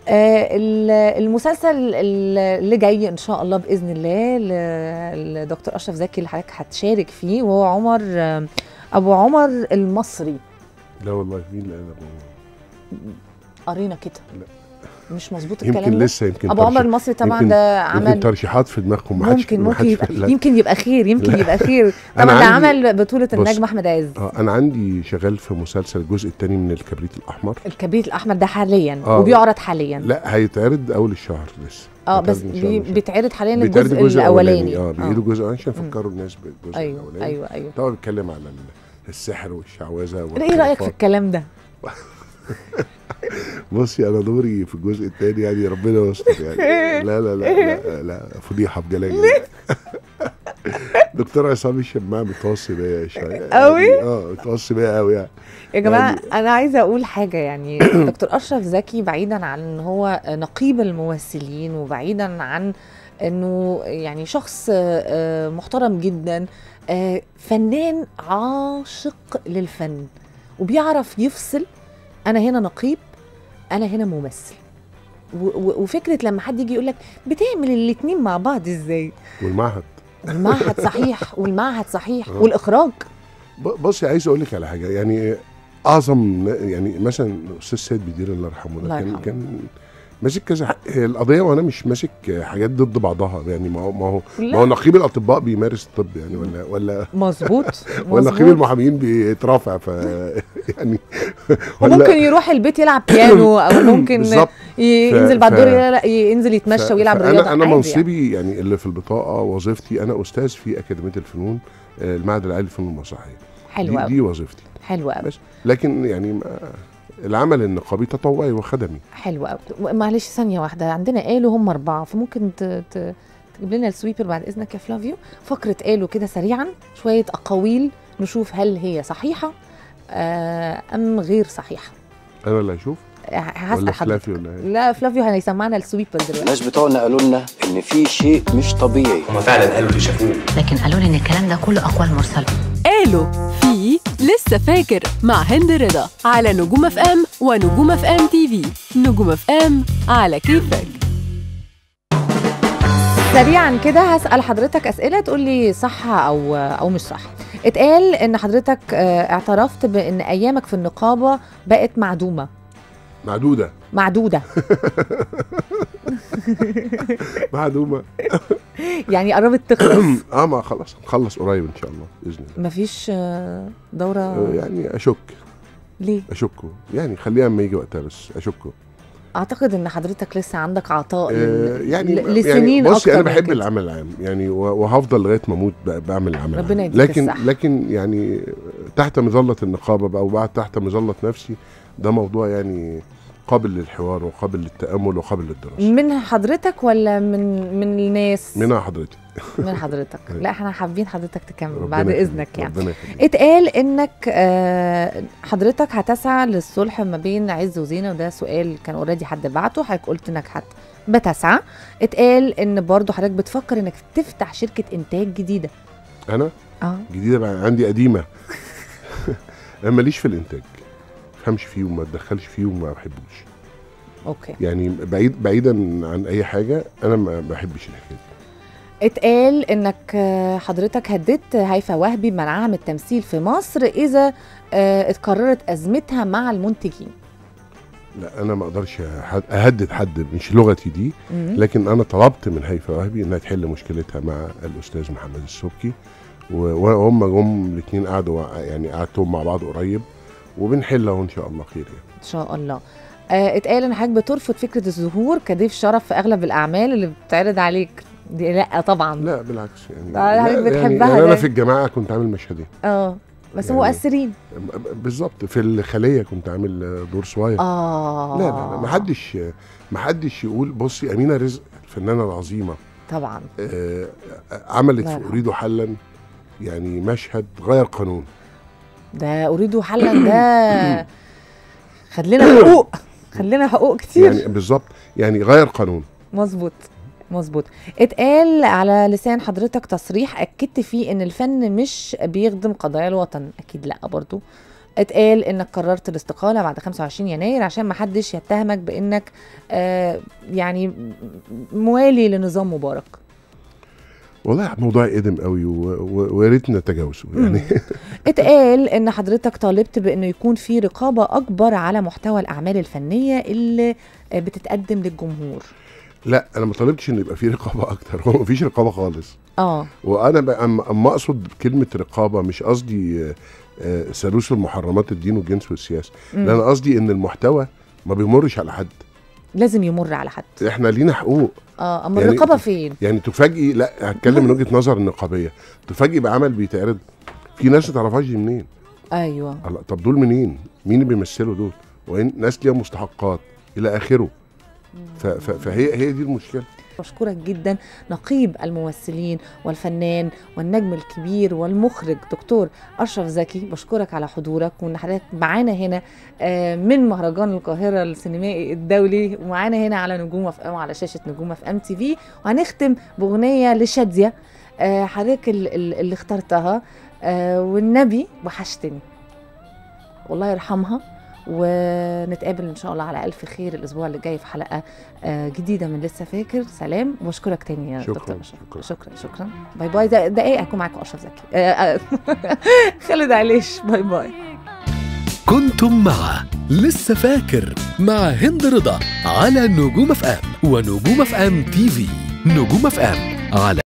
آه، ال- المسلسل ال- اللي جاي ان شاء الله باذن الله ل- لدكتور اشرف زكي اللي حضرتك هتشارك فيه وهو عمر آه، ابو عمر المصري لا والله مين اللي قال أبو- قرينا كده لا. مش مظبوط الكلام يمكن ده لسه يمكن ابو عمر ترشيح- المصري طبعا يمكن- ده يمكن عمل ترشيحات في دماغكم ما حدش ممكن ما ممكن حدش- يبقى لا. يمكن يبقى خير يمكن لا. يبقى خير أنا طبعا ده عندي- عمل بطولة بص. النجم احمد عز اه انا عندي شغال في مسلسل الجزء الثاني من الكبريت الاحمر الكبريت الاحمر ده حاليا آه. وبيعرض حاليا لا هيتعرض اول الشهر لسه اه هيتعرض بس إن شاء الله بي- في- بيتعرض حاليا بيتعرض الجزء الاولاني اه بيقولوا آه. الجزء الاولاني عشان مم. يفكروا الناس بالجزء ايوه الاولاني ايوه ايوه طبعا بيتكلم على ال- السحر والشعوذه ايه رايك في والخرافات. الكلام ده بصي انا دوري في الجزء الثاني يعني ربنا يستر يعني لا لا لا لا, لا فضيحه بجلاجل دكتور عصام الشماع متوصي بيا شويه أوي؟ يعني اه متوصي بيا قوي يعني يا جماعه يعني- انا عايزه اقول حاجه يعني دكتور اشرف زكي بعيدا عن ان هو نقيب الممثلين وبعيدا عن انه يعني شخص آه، محترم جدا آه، فنان عاشق للفن وبيعرف يفصل انا هنا نقيب انا هنا ممثل و- و- وفكره لما حد يجي يقول لك بتعمل الاتنين مع بعض ازاي والمعهد والمعهد صحيح والمعهد صحيح آه. والاخراج ب- بصي عايز اقول لك على حاجه يعني اعظم يعني مثلا الاستاذ سيد بدير الله يرحمه ده الله كان يرحمه. كان ماسك كذا ح- القضيه وانا مش ماسك حاجات ضد بعضها يعني ما هو ما هو ما هو لا نقيب الاطباء بيمارس الطب يعني ولا ولا مظبوط ولا نقيب مظبوط. المحامين بيترافع ف يعني وممكن يروح البيت يلعب بيانو او ممكن بالظبط ي- ف- ينزل بعد ف- الدور لا لا ينزل يتمشى ف- ويلعب فأنا- رياضه انا عادي منصبي يعني اللي في البطاقه وظيفتي انا استاذ في اكاديميه الفنون آه، المعهد العالي للفنون المسرحيه حلو دي, قوي دي وظيفتي حلو قوي بس لكن يعني ما العمل النقابي تطوعي وخدمي حلو قوي معلش ثانيه واحده عندنا قالوا هم اربعه فممكن ت... ت... تجيب لنا السويبر بعد اذنك يا فلافيو فقره قالوا كده سريعا شويه اقاويل نشوف هل هي صحيحه آه ام غير صحيحه انا اللي هشوف هسال ولا حضرتك فلافي ولا إيه؟ لا فلافيو هيسمعنا السويبر دلوقتي الناس بتوعنا قالوا لنا ان في شيء مش طبيعي هما فعلا قالوا اللي شافوه لكن قالوا لي ان الكلام ده كله اقوال مرسله قالوا في لسه فاكر مع هند رضا على نجوم اف ام ونجوم اف ام تي في نجوم اف ام على كيفك سريعا كده هسال حضرتك اسئله تقول لي صح او او مش صح اتقال ان حضرتك آه، اعترفت بان ايامك في النقابه بقت معدومه معدوده معدوده معدومه يعني قربت تخلص اه ما خلاص نخلص قريب ان شاء الله باذن الله مفيش آه، دوره آه، يعني اشك ليه اشكه يعني خليها اما يجي وقتها بس اشكه اعتقد ان حضرتك لسه عندك عطاء آه، لل- يعني ل- لسنين يعني بصي أكتر انا من بحب كده. العمل العام يعني و- وهفضل لغايه ما اموت ب- بعمل العمل ربنا العام. يديك لكن الصحة. لكن يعني تحت مظله النقابه بقى وبعد تحت مظله نفسي ده موضوع يعني قابل للحوار وقابل للتامل وقابل للدراسه من حضرتك ولا من من الناس منها حضرتك من حضرتك لا احنا حابين حضرتك تكمل ربنا بعد يخليك، اذنك يعني ربنا يخليك اتقال انك آه، حضرتك هتسعى للصلح ما بين عز وزينه وده سؤال كان اوريدي حد بعته حضرتك قلت انك هت بتسعى اتقال ان برضو حضرتك بتفكر انك تفتح شركه انتاج جديده انا اه جديده بقى عندي قديمه انا ماليش في الانتاج ما بفهمش فيه وما اتدخلش فيه وما بحبوش اوكي يعني بعيد بعيدا عن اي حاجه انا ما بحبش الحكايه دي اتقال انك آه، حضرتك هددت هيفا وهبي بمنعها من التمثيل في مصر اذا آه، اتكررت ازمتها مع المنتجين لا انا ما اقدرش أح- اهدد حد مش لغتي دي مم. لكن انا طلبت من هيفا وهبي انها تحل مشكلتها مع الاستاذ محمد السبكي و- وهم جم الاثنين قعدوا يعني قعدتهم مع بعض قريب وبنحلها وان شاء الله خير يعني ان شاء الله آه، اتقال ان حضرتك بترفض فكره الظهور كضيف شرف في اغلب الاعمال اللي بتعرض عليك دي لا طبعا لا بالعكس يعني آه، حضرتك لا، بتحبها يعني, يعني انا ده. في الجماعه كنت عامل مشهدين اه بس يعني- مؤثرين بالظبط في الخليه كنت عامل دور صغير اه لا لا لا ما حدش ما حدش يقول بصي امينه رزق الفنانه العظيمه طبعا آه، عملت الله في يرحمها. اريد حلا يعني مشهد غير قانون ده اريد حلا ده خد لنا حقوق خد لنا حقوق كتير يعني بالظبط يعني غير قانون مظبوط مظبوط اتقال على لسان حضرتك تصريح اكدت فيه ان الفن مش بيخدم قضايا الوطن اكيد لا برضو اتقال انك قررت الاستقاله بعد 25 يناير عشان ما حدش يتهمك بانك آه يعني موالي لنظام مبارك والله موضوع قدم قوي و- و- ويا ريت نتجاوزه يعني اتقال ان حضرتك طالبت بانه يكون في رقابه اكبر على محتوى الاعمال الفنيه اللي آه، بتتقدم للجمهور لا انا ما طالبتش ان يبقى في رقابه اكتر هو مفيش رقابه خالص اه وانا بقى اما أما اقصد كلمه رقابه مش قصدي آه، آه، ثالوث المحرمات الدين والجنس والسياسه مم. لا انا قصدي ان المحتوى ما بيمرش على حد لازم يمر على حد احنا لينا حقوق اه اما يعني- الرقابه فين يعني تفاجئي لا هتكلم من وجهه نظر النقابيه تفاجئي بعمل بيتعرض في ناس ما تعرفهاش دي منين ايوه الله، طب دول منين مين اللي بيمثلوا دول وين ناس ليها مستحقات الى اخره ف- ف- فهي هي دي المشكله بشكرك جدا نقيب الممثلين والفنان والنجم الكبير والمخرج دكتور اشرف زكي بشكرك على حضورك وان حضرتك معانا هنا آه، من مهرجان القاهره السينمائي الدولي ومعانا هنا على نجوم اف ام على شاشه نجوم اف ام تي في وهنختم باغنيه لشاديه آه، حضرتك ال- ال- اللي اخترتها آه، والنبي وحشتني والله يرحمها ونتقابل ان شاء الله على الف خير الاسبوع اللي جاي في حلقه آه، جديده من لسه فاكر سلام وبشكرك تاني يا شكراً، دكتور أشرف. شكراً. شكرا شكرا باي باي ده دقايق هكون معاكم اشرف زكي آه، آه، خالد عليش باي باي كنتم مع لسه فاكر مع هند رضا على نجوم اف ام ونجوم اف ام تي في نجوم اف ام على